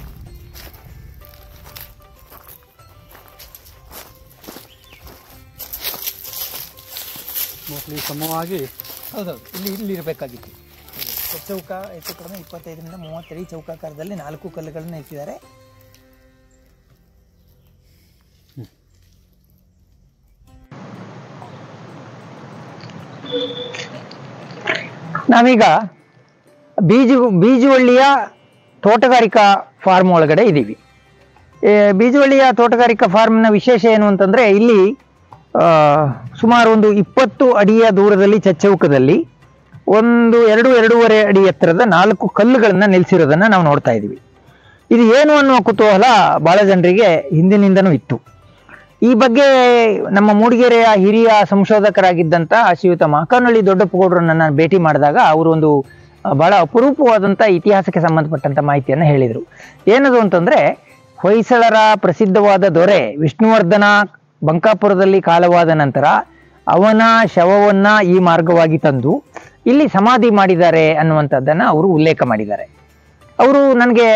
ಮೋಸ್ಟ್ಲಿ ಸಮವಾಗಿ ಹೌದೌದು ಇಲ್ಲಿ ಇಲ್ಲಿ ಇರಬೇಕಾಗಿತ್ತು ಚೌಕ ಹೆಚ್ಚು ಕಡಿಮೆ ಇಪ್ಪತ್ತೈದರಿಂದ ಮೂವತ್ತಡಿ ಚೌಕಾಕಾರದಲ್ಲಿ ನಾಲ್ಕು ಕಲ್ಲುಗಳನ್ನು ಇಟ್ಟಿದ್ದಾರೆ ನಾವೀಗ ಬೀಜ ಬೀಜವಳ್ಳಿಯ ತೋಟಗಾರಿಕಾ ಫಾರ್ಮ್ ಒಳಗಡೆ ಇದ್ದೀವಿ ಏ, ಬೀಜವಳ್ಳಿಯ ತೋಟಗಾರಿಕಾ ಫಾರ್ಮ್ನ ವಿಶೇಷ ಏನು ಅಂತಂದರೆ ಇಲ್ಲಿ ಆ, ಸುಮಾರು ಒಂದು ಇಪ್ಪತ್ತು ಅಡಿಯ ದೂರದಲ್ಲಿ ಚಚ್ಚೌಕದಲ್ಲಿ ಒಂದು ಎರಡು ಎರಡೂವರೆ ಅಡಿ ಎತ್ತರದ ನಾಲ್ಕು ಕಲ್ಲುಗಳನ್ನು ನಿಲ್ಲಿಸಿರೋದನ್ನು ನಾವು ನೋಡ್ತಾ ಇದ್ದೀವಿ ಇದು ಏನು ಅನ್ನುವ ಕುತೂಹಲ ಭಾಳ ಜನರಿಗೆ ಹಿಂದಿನಿಂದನೂ ಇತ್ತು ಈ ಬಗ್ಗೆ ನಮ್ಮ ಮೂಡಿಗೆರೆಯ ಹಿರಿಯ ಸಂಶೋಧಕರಾಗಿದ್ದಂಥ ಶ್ರೀಯುತ ಮಾಕನಹಳ್ಳಿ ದೊಡ್ಡಪ್ಪಗೌಡರನ್ನ ನಾನು ಭೇಟಿ ಮಾಡಿದಾಗ ಅವರು ಒಂದು ಆ, ಬಹಳ ಅಪರೂಪವಾದಂಥ ಇತಿಹಾಸಕ್ಕೆ ಸಂಬಂಧಪಟ್ಟಂಥ ಮಾಹಿತಿಯನ್ನು ಹೇಳಿದರು ಏನದು ಅಂತಂದರೆ ಹೊಯ್ಸಳರ ಪ್ರಸಿದ್ಧವಾದ ದೊರೆ ವಿಷ್ಣುವರ್ಧನ ಬಂಕಾಪುರದಲ್ಲಿ ಕಾಲವಾದ ನಂತರ ಅವನ ಶವವನ್ನು ಈ ಮಾರ್ಗವಾಗಿ ತಂದು ಇಲ್ಲಿ ಸಮಾಧಿ ಮಾಡಿದ್ದಾರೆ ಅನ್ನುವಂಥದ್ದನ್ನು ಅವರು ಉಲ್ಲೇಖ ಮಾಡಿದ್ದಾರೆ ಅವರು ನನಗೆ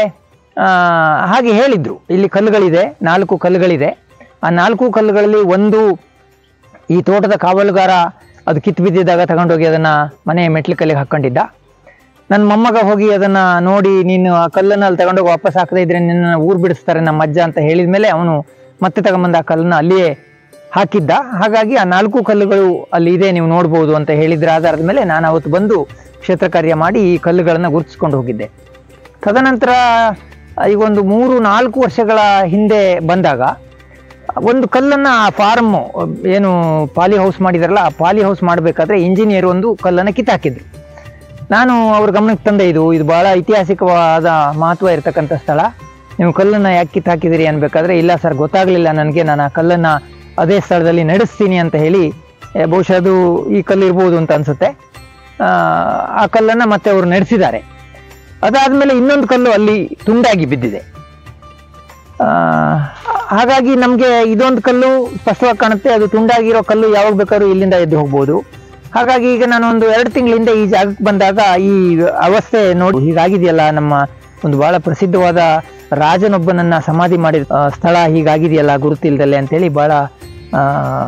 ಆ, ಹಾಗೆ ಹೇಳಿದ್ರು ಇಲ್ಲಿ ಕಲ್ಲುಗಳಿದೆ ನಾಲ್ಕು ಕಲ್ಲುಗಳಿದೆ ಆ ನಾಲ್ಕು ಕಲ್ಲುಗಳಲ್ಲಿ ಒಂದು ಈ ತೋಟದ ಕಾವಲುಗಾರ ಅದು ಕಿತ್ತು ಬಿದ್ದಿದ್ದಾಗ ತಗೊಂಡೋಗಿ ಅದನ್ನ ಮನೆ ಮೆಟ್ಲು ಕಲ್ಲಿಗೆ ಹಾಕೊಂಡಿದ್ದ ನನ್ನ ಮೊಮ್ಮಗ ಹೋಗಿ ಅದನ್ನ ನೋಡಿ ನೀನು ಆ ಕಲ್ಲನ್ನ ಅಲ್ಲಿ ತಗೊಂಡೋಗಿ ವಾಪಸ್ ಹಾಕದೇ ಇದ್ರೆ ನಿನ್ನ ಊರು ಬಿಡಿಸ್ತಾರೆ ನಮ್ಮ ಅಜ್ಜ ಅಂತ ಹೇಳಿದ ಮೇಲೆ ಅವನು ಮತ್ತೆ ತಗೊಂಬಂದ ಆ ಕಲ್ಲನ್ನ ಅಲ್ಲಿಯೇ ಹಾಕಿದ್ದ ಹಾಗಾಗಿ ಆ ನಾಲ್ಕು ಕಲ್ಲುಗಳು ಅಲ್ಲಿ ಇದೆ ನೀವು ನೋಡ್ಬೋದು ಅಂತ ಹೇಳಿದ್ರ ಆಧಾರದ ಮೇಲೆ ನಾನು ಅವತ್ತು ಬಂದು ಕ್ಷೇತ್ರ ಕಾರ್ಯ ಮಾಡಿ ಈ ಕಲ್ಲುಗಳನ್ನು ಗುರುತಿಸ್ಕೊಂಡು ಹೋಗಿದ್ದೆ ತದನಂತರ ಈಗ ಒಂದು ಮೂರು ನಾಲ್ಕು ವರ್ಷಗಳ ಹಿಂದೆ ಬಂದಾಗ ಒಂದು ಕಲ್ಲನ್ನ ಆ ಫಾರ್ಮ್ ಏನು ಪಾಲಿ ಹೌಸ್ ಮಾಡಿದಾರಲ್ಲ ಆ ಪಾಲಿ ಹೌಸ್ ಮಾಡಬೇಕಾದ್ರೆ ಇಂಜಿನಿಯರ್ ಒಂದು ಕಲ್ಲನ್ನು ಕಿತ್ತಾಕಿದ್ರು ನಾನು ಅವ್ರ ಗಮನಕ್ಕೆ ತಂದೆ ಇದು ಇದು ಬಹಳ ಐತಿಹಾಸಿಕವಾದ ಮಹತ್ವ ಇರತಕ್ಕಂಥ ಸ್ಥಳ ನೀವು ಕಲ್ಲನ್ನ ಯಾಕೆ ಕಿತ್ತಾಕಿದಿರಿ ಅನ್ಬೇಕಾದ್ರೆ ಇಲ್ಲ ಸರ್ ಗೊತ್ತಾಗ್ಲಿಲ್ಲ ನನಗೆ ನಾನು ಆ ಕಲ್ಲನ್ನ ಅದೇ ಸ್ಥಳದಲ್ಲಿ ನಡೆಸ್ತೀನಿ ಅಂತ ಹೇಳಿ ಏ, ಬಹುಶಃ ಅದು ಈ ಕಲ್ಲು ಇರ್ಬೋದು ಅಂತ ಅನ್ಸುತ್ತೆ ಆ, ಆ ಕಲ್ಲನ್ನ ಮತ್ತೆ ಅವರು ನಡೆಸಿದ್ದಾರೆ ಅದಾದ್ಮೇಲೆ ಇನ್ನೊಂದು ಕಲ್ಲು ಅಲ್ಲಿ ತುಂಡಾಗಿ ಬಿದ್ದಿದೆ ಆ, ಹಾಗಾಗಿ ನಮಗೆ ಇದೊಂದು ಕಲ್ಲು ಸ್ಪಷ್ಟವಾಗಿ ಕಾಣುತ್ತೆ ಅದು ತುಂಡಾಗಿರೋ ಕಲ್ಲು ಯಾವಾಗ ಬೇಕಾದ್ರೂ ಇಲ್ಲಿಂದ ಎದ್ದು ಹೋಗ್ಬೋದು ಹಾಗಾಗಿ ಈಗ ನಾನು ಒಂದು ಎರಡು ತಿಂಗಳ ಹಿಂದೆ ಈ ಜಾಗಕ್ಕೆ ಬಂದಾಗ ಈ ಅವಸ್ಥೆ ನೋಡಿ ಹೀಗಾಗಿದೆಯಲ್ಲ ನಮ್ಮ ಒಂದು ಬಹಳ ಪ್ರಸಿದ್ಧವಾದ ರಾಜನೊಬ್ಬನನ್ನ ಸಮಾಧಿ ಮಾಡಿದ ಆ, ಸ್ಥಳ ಹೀಗಾಗಿದೆಯಲ್ಲ ಗುರುತಿಲ್ದಲೆ ಅಂತೇಳಿ ಬಹಳ ಆ,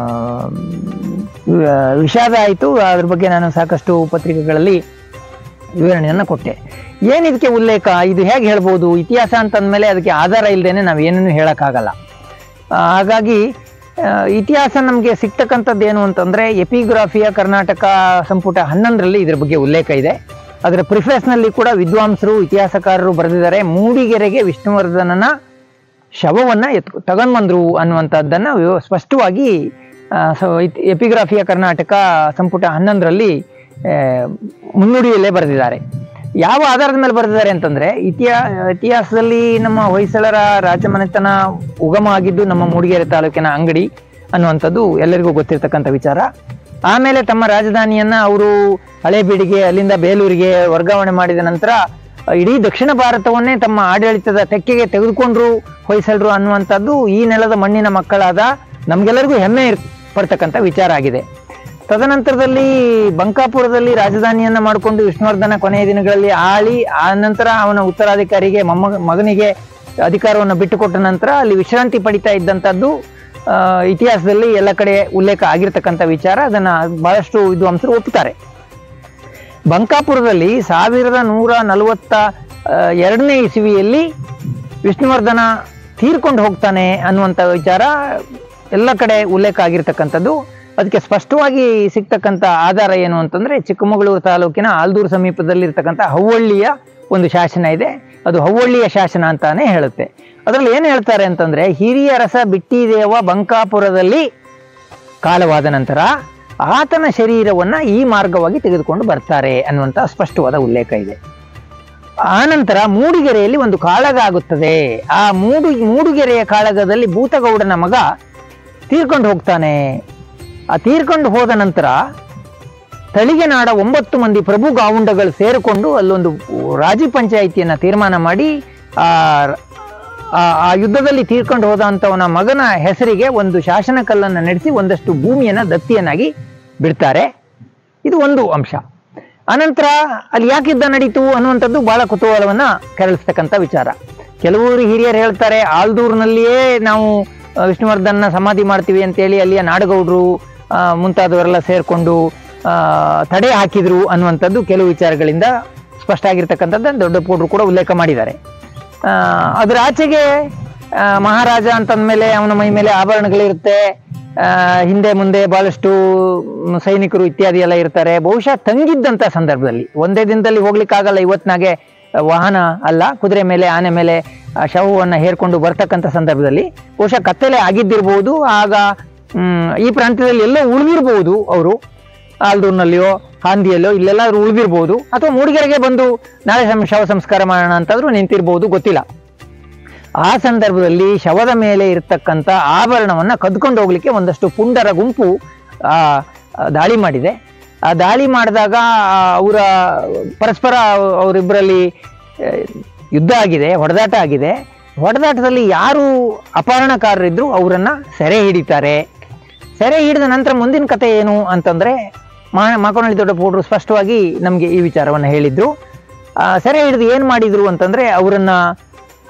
ವಿ- ವಿಷಾದ ಆಯಿತು ಅದ್ರ ಬಗ್ಗೆ ನಾನು ಸಾಕಷ್ಟು ಪತ್ರಿಕೆಗಳಲ್ಲಿ ವಿವರಣೆಯನ್ನು ಕೊಟ್ಟೆ ಏನ್ ಇದಕ್ಕೆ ಉಲ್ಲೇಖ ಇದು ಹೇಗೆ ಹೇಳ್ಬೋದು ಇತಿಹಾಸ ಅಂತಂದ್ಮೇಲೆ ಅದಕ್ಕೆ ಆಧಾರ ಇಲ್ಲದೇನೆ ನಾವು ಏನನ್ನು ಹೇಳಕ್ಕಾಗಲ್ಲ ಆ, ಹಾಗಾಗಿ ಆ, ಇತಿಹಾಸ ನಮಗೆ ಸಿಗ್ತಕ್ಕಂಥದ್ದು ಏನು ಅಂತಂದ್ರೆ ಎಪಿಗ್ರಾಫಿಯ ಕರ್ನಾಟಕ ಸಂಪುಟ ಹನ್ನೊಂದರಲ್ಲಿ ಇದ್ರ ಬಗ್ಗೆ ಉಲ್ಲೇಖ ಇದೆ ಅದರ ಪ್ರಿಫೆಸ್ನಲ್ಲಿ ಕೂಡ ವಿದ್ವಾಂಸರು ಇತಿಹಾಸಕಾರರು ಬರೆದಿದ್ದಾರೆ ಮೂಡಿಗೆರೆಗೆ ವಿಷ್ಣುವರ್ಧನನ ಶವವನ್ನ ಎತ್ ತಗೊಂಡ್ಬಂದ್ರು ಅನ್ನುವಂಥದ್ದನ್ನ ವಿವ- ಸ್ಪಷ್ಟವಾಗಿ ಆ, ಸ- ಇತ್- ಎಪಿಗ್ರಾಫಿಯ ಕರ್ನಾಟಕ ಸಂಪುಟ ಹನ್ನೊಂದರಲ್ಲಿ ಆ, ಮುನ್ನುಡಿಯಲ್ಲೇ ಬರೆದಿದ್ದಾರೆ ಯಾವ ಆಧಾರದ ಮೇಲೆ ಬರೆದಿದ್ದಾರೆ ಅಂತಂದ್ರೆ ಇತಿಹಾ ಇತಿಹಾಸದಲ್ಲಿ ನಮ್ಮ ಹೊಯ್ಸಳರ ರಾಜಮನೆತನ ಉಗಮ ಆಗಿದ್ದು ನಮ್ಮ ಮೂಡಿಗೆರೆ ತಾಲೂಕಿನ ಅಂಗಡಿ ಅನ್ನುವಂಥದ್ದು ಎಲ್ಲರಿಗೂ ಗೊತ್ತಿರತಕ್ಕಂಥ ವಿಚಾರ ಆಮೇಲೆ ತಮ್ಮ ರಾಜಧಾನಿಯನ್ನ ಅವರು ಹಳೇಬೀಡಿಗೆ ಅಲ್ಲಿಂದ ಬೇಲೂರಿಗೆ ವರ್ಗಾವಣೆ ಮಾಡಿದ ನಂತರ ಇಡೀ ದಕ್ಷಿಣ ಭಾರತವನ್ನೇ ತಮ್ಮ ಆಡಳಿತದ ತೆಕ್ಕೆಗೆ ತೆಗೆದುಕೊಂಡ್ರು ಹೊಯ್ಸಳರು ಅನ್ನುವಂಥದ್ದು ಈ ನೆಲದ ಮಣ್ಣಿನ ಮಕ್ಕಳಾದ ನಮ್ಗೆಲ್ಲರಿಗೂ ಹೆಮ್ಮೆ ಇರ್- ಪಡ್ತಕ್ಕಂಥ ವಿಚಾರ ಆಗಿದೆ ತದನಂತರದಲ್ಲಿ ಬಂಕಾಪುರದಲ್ಲಿ ರಾಜಧಾನಿಯನ್ನ ಮಾಡಿಕೊಂಡು ವಿಷ್ಣುವರ್ಧನ ಕೊನೆಯ ದಿನಗಳಲ್ಲಿ ಆಳಿ ಆ ನಂತರ ಅವನ ಉತ್ತರಾಧಿಕಾರಿಗೆ ಮೊಮ್ಮ ಮಗನಿಗೆ ಅಧಿಕಾರವನ್ನು ಬಿಟ್ಟುಕೊಟ್ಟ ನಂತರ ಅಲ್ಲಿ ವಿಶ್ರಾಂತಿ ಪಡಿತಾ ಇದ್ದಂಥದ್ದು ಆ, ಇತಿಹಾಸದಲ್ಲಿ ಎಲ್ಲ ಕಡೆ ಉಲ್ಲೇಖ ಆಗಿರ್ತಕ್ಕಂಥ ವಿಚಾರ ಅದನ್ನ ಬಹಳಷ್ಟು ವಿದ್ವಾಂಸರು ಒಪ್ಪುತ್ತಾರೆ ಬಂಕಾಪುರದಲ್ಲಿ ಸಾವಿರದ ನೂರ ನಲವತ್ತ ಆ, ಎರಡನೇ ಇಸವಿಯಲ್ಲಿ ವಿಷ್ಣುವರ್ಧನ ತೀರ್ಕೊಂಡು ಹೋಗ್ತಾನೆ ಅನ್ನುವಂಥ ವಿಚಾರ ಎಲ್ಲ ಕಡೆ ಉಲ್ಲೇಖ ಆಗಿರ್ತಕ್ಕಂಥದ್ದು ಅದಕ್ಕೆ ಸ್ಪಷ್ಟವಾಗಿ ಸಿಗ್ತಕ್ಕಂಥ ಆಧಾರ ಏನು ಅಂತಂದ್ರೆ ಚಿಕ್ಕಮಗಳೂರು ತಾಲೂಕಿನ ಆಲ್ದೂರು ಸಮೀಪದಲ್ಲಿ ಇರ್ತಕ್ಕಂಥ ಹವ್ವಳ್ಳಿಯ ಒಂದು ಶಾಸನ ಇದೆ ಅದು ಹವ್ವಳ್ಳಿಯ ಶಾಸನ ಅಂತಾನೆ ಹೇಳುತ್ತೆ ಅದರಲ್ಲಿ ಏನು ಹೇಳ್ತಾರೆ ಅಂತಂದ್ರೆ ಹಿರಿಯ ರಸ ಬಿಟ್ಟಿದೇವ ಬಂಕಾಪುರದಲ್ಲಿ ಕಾಲವಾದ ನಂತರ ಆತನ ಶರೀರವನ್ನ ಈ ಮಾರ್ಗವಾಗಿ ತೆಗೆದುಕೊಂಡು ಬರ್ತಾರೆ ಅನ್ನುವಂಥ ಸ್ಪಷ್ಟವಾದ ಉಲ್ಲೇಖ ಇದೆ ಆನಂತರ ಮೂಡಿಗೆರೆಯಲ್ಲಿ ಒಂದು ಕಾಳಗ ಆಗುತ್ತದೆ ಆ ಮೂಡು ಮೂಡುಗೆರೆಯ ಕಾಳಗದಲ್ಲಿ ಭೂತಗೌಡನ ಮಗ ತೀರ್ಕೊಂಡು ಹೋಗ್ತಾನೆ ಆ ತೀರ್ಕೊಂಡು ಹೋದ ನಂತರ ತಳಿಗೆನಾಡ ಒಂಬತ್ತು ಮಂದಿ ಪ್ರಭು ಗಾವುಂಡಗಳು ಸೇರಿಕೊಂಡು ಅಲ್ಲೊಂದು ರಾಜಿ ಪಂಚಾಯಿತಿಯನ್ನ ತೀರ್ಮಾನ ಮಾಡಿ ಆ ಆ- ಆ ಯುದ್ಧದಲ್ಲಿ ತೀರ್ಕೊಂಡು ಹೋದಂಥವನ ಮಗನ ಹೆಸರಿಗೆ ಒಂದು ಶಾಸನ ಕಲ್ಲನ್ನು ನಡೆಸಿ ಒಂದಷ್ಟು ಭೂಮಿಯನ್ನ ದತ್ತಿಯನ್ನಾಗಿ ಬಿಡ್ತಾರೆ ಇದು ಒಂದು ಅಂಶ ಅನಂತರ ಅಲ್ಲಿ ಯಾಕೆ ಯುದ್ಧ ನಡೀತು ಅನ್ನುವಂಥದ್ದು ಬಹಳ ಕುತೂಹಲವನ್ನ ಕೆರಳಿಸ್ತಕ್ಕಂಥ ವಿಚಾರ ಕೆಲವರು ಹಿರಿಯರು ಹೇಳ್ತಾರೆ ಆಲ್ದೂರಿನಲ್ಲಿಯೇ ನಾವು ಆ, ವಿಷ್ಣುವರ್ಧನ್ನ ಸಮಾಧಿ ಮಾಡ್ತೀವಿ ಅಂತೇಳಿ ಅಲ್ಲಿಯ ನಾಡಗೌಡರು ಆ, ಮುಂತಾದವರೆಲ್ಲ ಸೇರ್ಕೊಂಡು ಆ, ತಡೆ ಹಾಕಿದ್ರು ಅನ್ನುವಂಥದ್ದು ಕೆಲವು ವಿಚಾರಗಳಿಂದ ಸ್ಪಷ್ಟ ಆಗಿರ್ತಕ್ಕಂಥದ್ದು ದೊಡ್ಡ ಪೌಡ್ರು ಕೂಡ ಉಲ್ಲೇಖ ಮಾಡಿದ್ದಾರೆ ಆ, ಅದರ ಆಚೆಗೆ ಆ, ಮಹಾರಾಜ ಅಂತಂದ್ಮೇಲೆ ಅವನ ಮೈ ಮೇಲೆ ಆಭರಣಗಳಿರುತ್ತೆ ಆ, ಹಿಂದೆ ಮುಂದೆ ಬಹಳಷ್ಟು ಮ್, ಸೈನಿಕರು ಇತ್ಯಾದಿ ಎಲ್ಲ ಇರ್ತಾರೆ ಬಹುಶಃ ತಂಗಿದ್ದಂತ ಸಂದರ್ಭದಲ್ಲಿ ಒಂದೇ ದಿನದಲ್ಲಿ ಹೋಗ್ಲಿಕ್ಕಾಗಲ್ಲ ಇವತ್ನಾಗೆ ವಾಹನ ಅಲ್ಲ ಕುದುರೆ ಮೇಲೆ ಆನೆ ಮೇಲೆ ಆ ಶವವನ್ನ ಹೇರ್ಕೊಂಡು ಬರ್ತಕ್ಕಂಥ ಸಂದರ್ಭದಲ್ಲಿ ಬಹುಶಃ ಕತ್ತಲೆ ಆಗಿದ್ದಿರ್ಬೋದು ಆಗ ಮ್, ಈ ಪ್ರಾಂತ್ಯದಲ್ಲಿ ಎಲ್ಲೋ ಉಳಿದಿರ್ಬೋದು ಅವರು ಆಲ್ದೂರ್ನಲ್ಲಿಯೋ ಹಾಂದಿಯಲ್ಲೋ ಇಲ್ಲೆಲ್ಲಾದ್ರೂ ಉಳಿದಿರ್ಬೋದು ಅಥವಾ ಮೂಡಿಗೆರೆಗೆ ಬಂದು ನಾಳೆ ಸಂ- ಶವ ಸಂಸ್ಕಾರ ಮಾಡೋಣ ಅಂತಾದ್ರೂ ನಿಂತಿರ್ಬೋದು ಗೊತ್ತಿಲ್ಲ ಆ ಸಂದರ್ಭದಲ್ಲಿ ಶವದ ಮೇಲೆ ಇರತಕ್ಕಂಥ ಆಭರಣವನ್ನ ಕದ್ಕೊಂಡು ಹೋಗ್ಲಿಕ್ಕೆ ಒಂದಷ್ಟು ಪುಂಡರ ಗುಂಪು ಆ ಆ, ದಾಳಿ ಮಾಡಿದೆ ಆ ದಾಳಿ ಮಾಡಿದಾಗ ಅವರ ಪರಸ್ಪರ ಅವರಿಬ್ಬರಲ್ಲಿ ಆ, ಯುದ್ಧ ಆಗಿದೆ ಹೊಡೆದಾಟ ಆಗಿದೆ ಹೊಡೆದಾಟದಲ್ಲಿ ಯಾರು ಅಪಹರಣಕಾರರಿದ್ರು ಅವರನ್ನ ಸೆರೆ ಹಿಡಿತಾರೆ ಸೆರೆ ಹಿಡಿದ ನಂತರ ಮುಂದಿನ ಕತೆ ಏನು ಅಂತಂದ್ರೆ ಮಾ ಮಾಕೋನಹಳ್ಳಿ ದೊಡ್ಡ ಪೌಡ್ರು ಸ್ಪಷ್ಟವಾಗಿ ನಮಗೆ ಈ ವಿಚಾರವನ್ನು ಹೇಳಿದ್ರು ಆ, ಸೆರೆ ಹಿಡಿದು ಏನು ಮಾಡಿದ್ರು ಅಂತಂದ್ರೆ ಅವರನ್ನ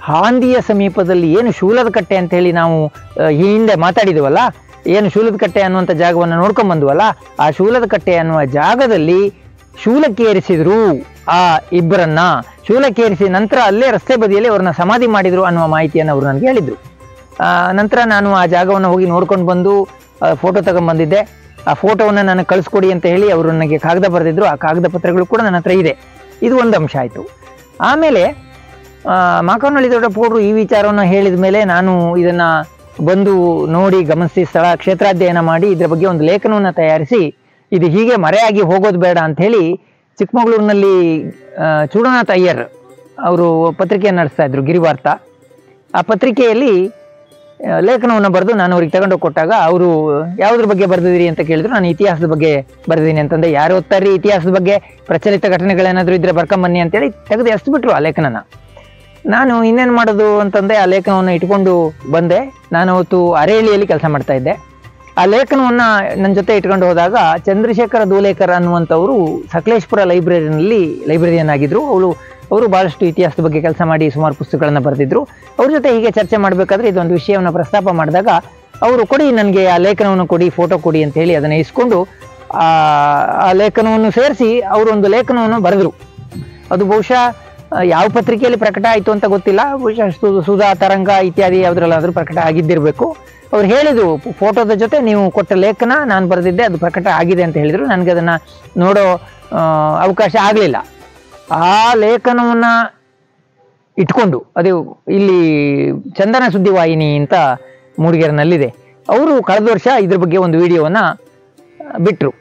ಹಾಂದಿಯ ಸಮೀಪದಲ್ಲಿ ಏನು ಶೂಲದ ಕಟ್ಟೆ ಅಂತ ಹೇಳಿ ನಾವು ಆ, ಈ ಹಿಂದೆ ಮಾತಾಡಿದವಲ್ಲ ಏನು ಶೂಲದ ಕಟ್ಟೆ ಅನ್ನುವಂಥ ಜಾಗವನ್ನು ನೋಡ್ಕೊಂಡ್ ಬಂದ್ವಲ್ಲ ಆ ಶೂಲದ ಕಟ್ಟೆ ಅನ್ನುವ ಜಾಗದಲ್ಲಿ ಶೂಲಕ್ಕೇರಿಸಿದ್ರು ಆ ಇಬ್ಬರನ್ನ ಶೂಲಕ್ಕೇರಿಸಿ ನಂತರ ಅಲ್ಲೇ ರಸ್ತೆ ಬದಿಯಲ್ಲಿ ಅವ್ರನ್ನ ಸಮಾಧಿ ಮಾಡಿದ್ರು ಅನ್ನುವ ಮಾಹಿತಿಯನ್ನು ಅವರು ನನಗೆ ಹೇಳಿದ್ರು ಆ, ನಂತರ ನಾನು ಆ ಜಾಗವನ್ನು ಹೋಗಿ ನೋಡ್ಕೊಂಡು ಬಂದು ಫೋಟೋ ತಗೊಂಡ್ಬಂದಿದ್ದೆ ಆ ಫೋಟೋವನ್ನು ನನಗೆ ಕಳಿಸ್ಕೊಡಿ ಅಂತ ಹೇಳಿ ಅವರು ನನಗೆ ಕಾಗದ ಬರೆದಿದ್ರು ಆ ಕಾಗದ ಪತ್ರಗಳು ಕೂಡ ನನ್ನ ಹತ್ರ ಇದೆ ಇದು ಒಂದು ಅಂಶ ಆಯಿತು ಆಮೇಲೆ ಮಾಕನಹಳ್ಳಿ ದೊಡ್ಡ ಪೌಡ್ರು ಈ ವಿಚಾರವನ್ನು ಹೇಳಿದ ಮೇಲೆ ನಾನು ಇದನ್ನು ಬಂದು ನೋಡಿ ಗಮನಿಸಿ ಸ್ಥಳ ಕ್ಷೇತ್ರಾಧ್ಯಯನ ಮಾಡಿ ಇದರ ಬಗ್ಗೆ ಒಂದು ಲೇಖನವನ್ನು ತಯಾರಿಸಿ ಇದು ಹೀಗೆ ಮರೆಯಾಗಿ ಹೋಗೋದು ಬೇಡ ಅಂತ ಹೇಳಿ ಚಿಕ್ಕಮಗಳೂರಿನಲ್ಲಿ ಆ, ಚೂಡನಾಥ್ ಅಯ್ಯರ್ ಅವರು ಪತ್ರಿಕೆಯನ್ನು ನಡೆಸ್ತಾ ಇದ್ರು ಗಿರಿವಾರ್ತ ಆ ಪತ್ರಿಕೆಯಲ್ಲಿ ಆ, ಲೇಖನವನ್ನು ಬರೆದು ನಾನು ಅವ್ರಿಗೆ ತಗೊಂಡೋಗಿ ಕೊಟ್ಟಾಗ ಅವರು ಯಾವುದ್ರ ಬಗ್ಗೆ ಬರೆದಿದ್ದೀರಿ ಅಂತ ಕೇಳಿದ್ರು ನಾನು ಇತಿಹಾಸದ ಬಗ್ಗೆ ಬರೆದಿದ್ದೀನಿ ಅಂತಂದೆ ಯಾರು ಓದ್ತಾರ್ರಿ ಇತಿಹಾಸದ ಬಗ್ಗೆ ಪ್ರಚಲಿತ ಘಟನೆಗಳೇನಾದರೂ ಇದ್ರೆ ಬರ್ಕೊಂಬನ್ನಿ ಅಂತೇಳಿ ತೆಗೆದು ಎಸ್ಬಿಟ್ರು ಆ ಲೇಖನನ ನಾನು ಇನ್ನೇನು ಮಾಡೋದು ಅಂತಂದೆ ಆ ಲೇಖನವನ್ನು ಇಟ್ಕೊಂಡು ಬಂದೆ ನಾನು ಅವತ್ತು ಅರೇಳಿಯಲ್ಲಿ ಕೆಲಸ ಮಾಡ್ತಾ ಇದ್ದೆ ಆ ಲೇಖನವನ್ನು ನನ್ನ ಜೊತೆ ಇಟ್ಕೊಂಡು ಹೋದಾಗ ಚಂದ್ರಶೇಖರ ದೂಲೇಕರ್ ಅನ್ನುವಂಥವರು ಸಕಲೇಶ್ಪುರ ಲೈಬ್ರರಿನಲ್ಲಿ ಲೈಬ್ರರಿಯನ್ ಆಗಿದ್ರು ಅವಳು ಅವರು ಭಾಳಷ್ಟು ಇತಿಹಾಸದ ಬಗ್ಗೆ ಕೆಲಸ ಮಾಡಿ ಸುಮಾರು ಪುಸ್ತಕಗಳನ್ನು ಬರೆದಿದ್ರು ಅವ್ರ ಜೊತೆ ಹೀಗೆ ಚರ್ಚೆ ಮಾಡಬೇಕಾದ್ರೆ ಇದೊಂದು ವಿಷಯವನ್ನು ಪ್ರಸ್ತಾಪ ಮಾಡಿದಾಗ ಅವರು ಕೊಡಿ ನನಗೆ ಆ ಲೇಖನವನ್ನು ಕೊಡಿ ಫೋಟೋ ಕೊಡಿ ಅಂತ ಹೇಳಿ ಅದನ್ನು ಇಸ್ಕೊಂಡು ಆ ಆ ಲೇಖನವನ್ನು ಸೇರಿಸಿ ಅವರು ಒಂದು ಲೇಖನವನ್ನು ಬರೆದರು ಅದು ಬಹುಶಃ ಆ, ಯಾವ ಪತ್ರಿಕೆಯಲ್ಲಿ ಪ್ರಕಟ ಆಯಿತು ಅಂತ ಗೊತ್ತಿಲ್ಲ ಬಹುಶಃ ಸು- ಸುಧಾ ತರಂಗ ಇತ್ಯಾದಿ ಯಾವುದ್ರಲ್ಲಾದರೂ ಪ್ರಕಟ ಆಗಿದ್ದಿರಬೇಕು ಅವ್ರು ಹೇಳಿದ್ರು ಫೋಟೋದ ಜೊತೆ ನೀವು ಕೊಟ್ಟ ಲೇಖನ ನಾನು ಬರೆದಿದ್ದೆ ಅದು ಪ್ರಕಟ ಆಗಿದೆ ಅಂತ ಹೇಳಿದರು ನನಗೆ ಅದನ್ನು ನೋಡೋ ಆ, ಅವಕಾಶ ಆಗಲಿಲ್ಲ ಆ ಲೇಖನವನ್ನು ಇಟ್ಕೊಂಡು ಅದು ಇಲ್ಲಿ ಚಂದನ ಸುದ್ದಿವಾಹಿನಿ ಅಂತ ಮೂಡಿಗೆರೆನಲ್ಲಿದೆ ಅವರು ಕಳೆದ ವರ್ಷ ಇದ್ರ ಬಗ್ಗೆ ಒಂದು ವಿಡಿಯೋವನ್ನು ಬಿಟ್ಟರು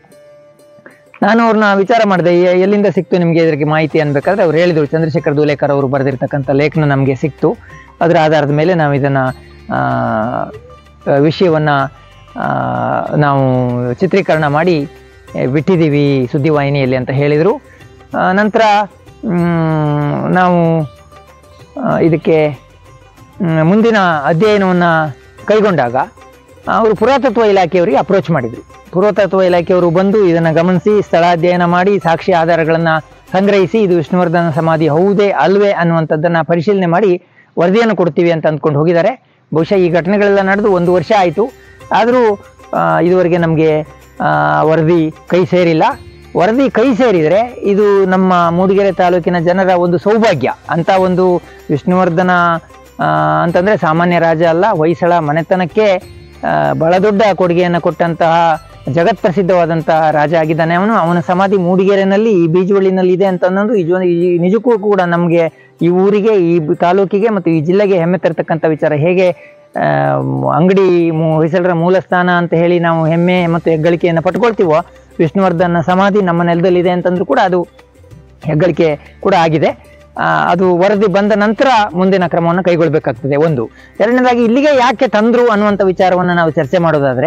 ನಾನು ಅವ್ರನ್ನ ವಿಚಾರ ಮಾಡಿದೆ ಎ- ಎಲ್ಲಿಂದ ಸಿಕ್ತು ನಿಮಗೆ ಇದಕ್ಕೆ ಮಾಹಿತಿ ಅನ್ಬೇಕಾದ್ರೆ ಅವ್ರು ಹೇಳಿದರು ಚಂದ್ರಶೇಖರ್ ದೂಲೇಕರ್ ಅವರು ಬರೆದಿರ್ತಕ್ಕಂಥ ಲೇಖನ ನಮಗೆ ಸಿಕ್ತು ಅದರ ಆಧಾರದ ಮೇಲೆ ನಾವು ಇದನ್ನು ವಿಷಯವನ್ನು ನಾವು ಚಿತ್ರೀಕರಣ ಮಾಡಿ ಎ, ಬಿಟ್ಟಿದ್ದೀವಿ ಸುದ್ದಿವಾಹಿನಿಯಲ್ಲಿ ಅಂತ ಹೇಳಿದರು ನಂತರ ಮ್, ನಾವು ಆ, ಇದಕ್ಕೆ ಮ್, ಮುಂದಿನ ಅಧ್ಯಯನವನ್ನು ಕೈಗೊಂಡಾಗ ಅವರು ಪುರಾತತ್ವ ಇಲಾಖೆಯವರಿಗೆ ಅಪ್ರೋಚ್ ಮಾಡಿದರು ಪುರಾತತ್ವ ಇಲಾಖೆಯವರು ಬಂದು ಇದನ್ನು ಗಮನಿಸಿ ಸ್ಥಳ ಅಧ್ಯಯನ ಮಾಡಿ ಸಾಕ್ಷಿ ಆಧಾರಗಳನ್ನು ಸಂಗ್ರಹಿಸಿ ಇದು ವಿಷ್ಣುವರ್ಧನ ಸಮಾಧಿ ಹೌದೇ ಅಲ್ವೇ ಅನ್ನುವಂಥದ್ದನ್ನು ಪರಿಶೀಲನೆ ಮಾಡಿ ವರದಿಯನ್ನು ಕೊಡ್ತೀವಿ ಅಂತ ಅಂದ್ಕೊಂಡು ಹೋಗಿದ್ದಾರೆ ಬಹುಶಃ ಈ ಘಟನೆಗಳೆಲ್ಲ ನಡೆದು ಒಂದು ವರ್ಷ ಆಯಿತು ಆದರೂ ಇದುವರೆಗೆ ನಮಗೆ ವರದಿ ಕೈ ಸೇರಿಲ್ಲ ವರದಿ ಕೈ ಸೇರಿದರೆ ಇದು ನಮ್ಮ ಮೂಡಿಗೆರೆ ತಾಲೂಕಿನ ಜನರ ಒಂದು ಸೌಭಾಗ್ಯ ಅಂತ ಒಂದು ವಿಷ್ಣುವರ್ಧನ ಆ, ಅಂತಂದ್ರೆ ಸಾಮಾನ್ಯ ರಾಜ ಅಲ್ಲ ಹೊಯ್ಸಳ ಮನೆತನಕ್ಕೆ ಆ, ಬಹಳ ದೊಡ್ಡ ಕೊಡುಗೆಯನ್ನು ಕೊಟ್ಟಂತಹ ಜಗತ್ಪ್ರಸಿದ್ಧವಾದಂತಹ ರಾಜ ಆಗಿದ್ದಾನೆ ಅವನು ಅವನ ಸಮಾಧಿ ಮೂಡಿಗೆರೆನಲ್ಲಿ ಈ ಬೀಜವಳ್ಳಿನಲ್ಲಿ ಇದೆ ಅಂತ ಅನ್ನೋದು ಈ ಜೊ- ಈ ನಿಜಕ್ಕೂ ಕೂಡ ನಮಗೆ ಈ ಊರಿಗೆ ಈ ಬ- ತಾಲೂಕಿಗೆ ಮತ್ತು ಈ ಜಿಲ್ಲೆಗೆ ಹೆಮ್ಮೆ ತರ್ತಕ್ಕಂಥ ವಿಚಾರ ಹೇಗೆ ಆ, ಮ್, ಅಂಗಡಿ ಮು- ಹೊಯ್ಸಳರ ಮೂಲ ಸ್ಥಾನ ಅಂತ ಹೇಳಿ ನಾವು ಹೆಮ್ಮೆ ಮತ್ತು ಹೆಗ್ಗಳಿಕೆಯನ್ನು ಪಟ್ಕೊಳ್ತೀವೋ ವಿಷ್ಣುವರ್ಧನ ಸಮಾಧಿ ನಮ್ಮ ನೆಲದಲ್ಲಿದೆ ಅಂತಂದ್ರೂ ಕೂಡ ಅದು ಹೆಗ್ಗಳಿಕೆ ಕೂಡ ಆಗಿದೆ ಆ, ಅದು ವರದಿ ಬಂದ ನಂತರ ಮುಂದಿನ ಕ್ರಮವನ್ನು ಕೈಗೊಳ್ಳಬೇಕಾಗ್ತದೆ ಒಂದು ಎರಡನೇದಾಗಿ ಇಲ್ಲಿಗೆ ಯಾಕೆ ತಂದ್ರು ಅನ್ನುವಂಥ ವಿಚಾರವನ್ನು ನಾವು ಚರ್ಚೆ ಮಾಡೋದಾದ್ರೆ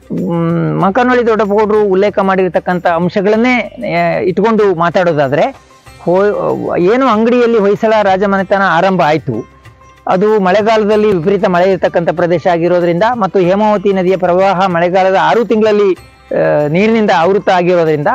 ಮ್, ಮಕನೊಳಿ ದೊಡ್ಡಪಗೌಡರು ಉಲ್ಲೇಖ ಮಾಡಿರ್ತಕ್ಕಂಥ ಅಂಶಗಳನ್ನೇ ಆ, ಇಟ್ಕೊಂಡು ಮಾತಾಡೋದಾದ್ರೆ ಹೋ ಏನು ಅಂಗಡಿಯಲ್ಲಿ ಹೊಯ್ಸಳ ರಾಜಮನೆತನ ಆರಂಭ ಆಯಿತು ಅದು ಮಳೆಗಾಲದಲ್ಲಿ ವಿಪರೀತ ಮಳೆ ಇರತಕ್ಕಂಥ ಪ್ರದೇಶ ಆಗಿರೋದ್ರಿಂದ ಮತ್ತು ಹೇಮಾವತಿ ನದಿಯ ಪ್ರವಾಹ ಮಳೆಗಾಲದ ಆರು ತಿಂಗಳಲ್ಲಿ ಆ, ನೀರಿನಿಂದ ಆವೃತ ಆಗಿರೋದ್ರಿಂದ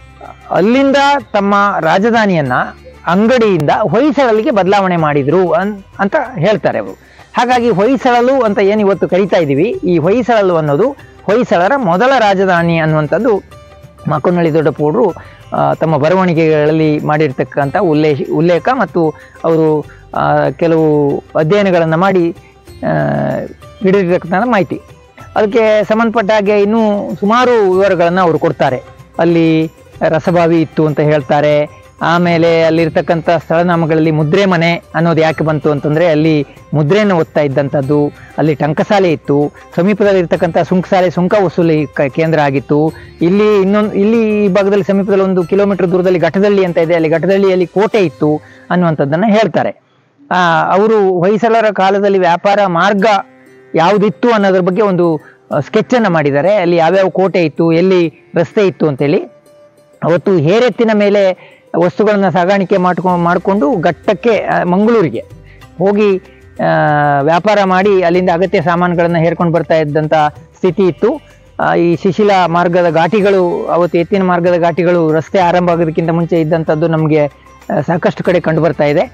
ಅಲ್ಲಿಂದ ತಮ್ಮ ರಾಜಧಾನಿಯನ್ನ ಅಂಗಡಿಯಿಂದ ಹೊಯ್ಸಳಲಿಗೆ ಬದಲಾವಣೆ ಮಾಡಿದ್ರು ಅನ್ ಅಂತ ಹೇಳ್ತಾರೆ ಅವರು ಹಾಗಾಗಿ ಹೊಯ್ಸಳಲು ಅಂತ ಏನು ಇವತ್ತು ಕರಿತಾ ಇದ್ದೀವಿ ಈ ಹೊಯ್ಸಳಲು ಅನ್ನೋದು ಹೊಯ್ಸಳರ ಮೊದಲ ರಾಜಧಾನಿ ಅನ್ನುವಂಥದ್ದು ಮಕ್ಕನಳ್ಳಿ ದೊಡ್ಡಪೌಡರು ಆ, ತಮ್ಮ ಬರವಣಿಗೆಗಳಲ್ಲಿ ಮಾಡಿರ್ತಕ್ಕಂಥ ಉಲ್ಲೇಖ ಉಲ್ಲೇಖ ಮತ್ತು ಅವರು ಆ, ಕೆಲವು ಅಧ್ಯಯನಗಳನ್ನು ಮಾಡಿ ಆ, ನೀಡಿರ್ತಕ್ಕಂಥ ಮಾಹಿತಿ ಅದಕ್ಕೆ ಸಂಬಂಧಪಟ್ಟ ಹಾಗೆ ಇನ್ನೂ ಸುಮಾರು ವಿವರಗಳನ್ನು ಅವರು ಕೊಡ್ತಾರೆ ಅಲ್ಲಿ ರಸಬಾವಿ ಇತ್ತು ಅಂತ ಹೇಳ್ತಾರೆ ಆಮೇಲೆ ಅಲ್ಲಿರ್ತಕ್ಕಂಥ ಸ್ಥಳನಾಮಗಳಲ್ಲಿ ಮುದ್ರೆ ಮನೆ ಅನ್ನೋದು ಯಾಕೆ ಬಂತು ಅಂತಂದರೆ ಅಲ್ಲಿ ಮುದ್ರೆಯನ್ನು ಓದ್ತಾ ಇದ್ದಂಥದ್ದು ಅಲ್ಲಿ ಟಂಕಸಾಲೆ ಇತ್ತು ಸಮೀಪದಲ್ಲಿ ಇರ್ತಕ್ಕಂಥ ಸುಂಕಸಾಲೆ ಸುಂಕ ವಸೂಲಿ ಕ- ಕೇಂದ್ರ ಆಗಿತ್ತು ಇಲ್ಲಿ ಇನ್ನೊಂದು ಇಲ್ಲಿ ಈ ಭಾಗದಲ್ಲಿ ಸಮೀಪದಲ್ಲಿ ಒಂದು ಕಿಲೋಮೀಟರ್ ದೂರದಲ್ಲಿ ಘಟದಳ್ಳಿ ಅಂತ ಇದೆ ಅಲ್ಲಿ ಘಟದಳ್ಳಿಯಲ್ಲಿ ಕೋಟೆ ಇತ್ತು ಅನ್ನುವಂಥದ್ದನ್ನು ಹೇಳ್ತಾರೆ ಆ, ಅವರು ಹೊಯ್ಸಳರ ಕಾಲದಲ್ಲಿ ವ್ಯಾಪಾರ ಮಾರ್ಗ ಯಾವುದಿತ್ತು ಅನ್ನೋದ್ರ ಬಗ್ಗೆ ಒಂದು ಸ್ಕೆಚ್ ಅನ್ನ ಮಾಡಿದ್ದಾರೆ ಅಲ್ಲಿ ಯಾವ್ಯಾವ ಕೋಟೆ ಇತ್ತು ಎಲ್ಲಿ ರಸ್ತೆ ಇತ್ತು ಅಂತೇಳಿ ಅವತ್ತು ಹೇರೆತ್ತಿನ ಮೇಲೆ ವಸ್ತುಗಳನ್ನು ಸಾಗಾಣಿಕೆ ಮಾಡ್ಕೊಂಡು ಮಾಡಿಕೊಂಡು ಘಟ್ಟಕ್ಕೆ ಆ, ಮಂಗಳೂರಿಗೆ ಹೋಗಿ ಆ, ವ್ಯಾಪಾರ ಮಾಡಿ ಅಲ್ಲಿಂದ ಅಗತ್ಯ ಸಾಮಾನುಗಳನ್ನು ಹೇರ್ಕೊಂಡು ಬರ್ತಾ ಇದ್ದಂಥ ಸ್ಥಿತಿ ಇತ್ತು ಆ, ಈ ಶಿಶಿಲ ಮಾರ್ಗದ ಘಾಟಿಗಳು ಅವತ್ತು ಎತ್ತಿನ ಮಾರ್ಗದ ಘಾಟಿಗಳು ರಸ್ತೆ ಆರಂಭ ಆಗೋದಕ್ಕಿಂತ ಮುಂಚೆ ಇದ್ದಂಥದ್ದು ನಮಗೆ ಸಾಕಷ್ಟು ಕಡೆ ಕಂಡು ಬರ್ತಾ ಇದೆ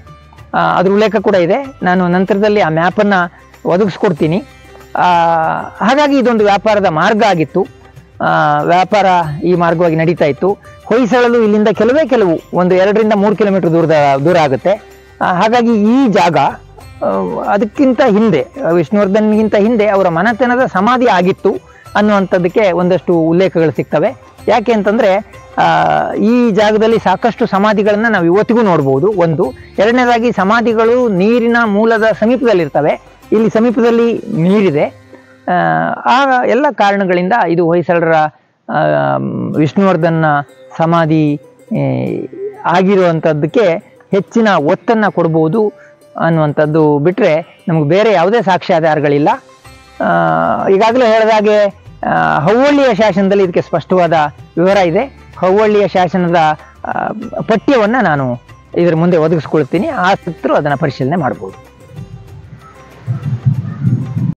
ಆ, ಅದ್ರ ಉಲ್ಲೇಖ ಕೂಡ ಇದೆ ನಾನು ನಂತರದಲ್ಲಿ ಆ ಮ್ಯಾಪನ್ನು ಒದಗಿಸ್ಕೊಡ್ತೀನಿ ಆ, ಹಾಗಾಗಿ ಇದೊಂದು ವ್ಯಾಪಾರದ ಮಾರ್ಗ ಆಗಿತ್ತು ಆ, ವ್ಯಾಪಾರ ಈ ಮಾರ್ಗವಾಗಿ ನಡೀತಾ ಇತ್ತು ಹೊಯ್ಸಳಲು ಇಲ್ಲಿಂದ ಕೆಲವೇ ಕೆಲವು ಒಂದು ಎರಡರಿಂದ ಮೂರು ಕಿಲೋಮೀಟರ್ ದೂರದ ದೂರ ಆಗುತ್ತೆ ಆ, ಹಾಗಾಗಿ ಈ ಜಾಗ ಆ, ಅದಕ್ಕಿಂತ ಹಿಂದೆ ಆ, ವಿಷ್ಣುವರ್ಧನ್ಗಿಂತ ಹಿಂದೆ ಅವರ ಮನೆತನದ ಸಮಾಧಿ ಆಗಿತ್ತು ಅನ್ನುವಂಥದ್ದಕ್ಕೆ ಒಂದಷ್ಟು ಉಲ್ಲೇಖಗಳು ಸಿಗ್ತವೆ ಯಾಕೆ ಅಂತಂದ್ರೆ ಆ, ಈ ಜಾಗದಲ್ಲಿ ಸಾಕಷ್ಟು ಸಮಾಧಿಗಳನ್ನ ನಾವು ಇವತ್ತಿಗೂ ನೋಡ್ಬೋದು ಒಂದು ಎರಡನೇದಾಗಿ ಸಮಾಧಿಗಳು ನೀರಿನ ಮೂಲದ ಸಮೀಪದಲ್ಲಿರ್ತವೆ ಇಲ್ಲಿ ಸಮೀಪದಲ್ಲಿ ನೀರಿದೆ ಆ, ಆ ಎಲ್ಲ ಕಾರಣಗಳಿಂದ ಇದು ಹೊಯ್ಸಳರ ಆ, ವಿಷ್ಣುವರ್ಧನ್ನ ಸಮಾಧಿ ಏ, ಆಗಿರುವಂಥದ್ದಕ್ಕೆ ಹೆಚ್ಚಿನ ಒತ್ತನ್ನು ಕೊಡ್ಬೋದು ಅನ್ನುವಂಥದ್ದು ಬಿಟ್ಟರೆ ನಮಗೆ ಬೇರೆ ಯಾವುದೇ ಸಾಕ್ಷ್ಯಾಧಾರಗಳಿಲ್ಲ ಆ, ಈಗಾಗಲೇ ಹೇಳಿದಾಗೆ ಆ, ಹವ್ವಳ್ಳಿಯ ಶಾಸನದಲ್ಲಿ ಇದಕ್ಕೆ ಸ್ಪಷ್ಟವಾದ ವಿವರ ಇದೆ ಹವ್ವಳ್ಳಿಯ ಶಾಸನದ ಆ, ಪಠ್ಯವನ್ನು ನಾನು ಇದರ ಮುಂದೆ ಒದಗಿಸ್ಕೊಳ್ತೀನಿ ಆಸಕ್ತರು ಅದನ್ನು ಪರಿಶೀಲನೆ ಮಾಡ್ಬೋದು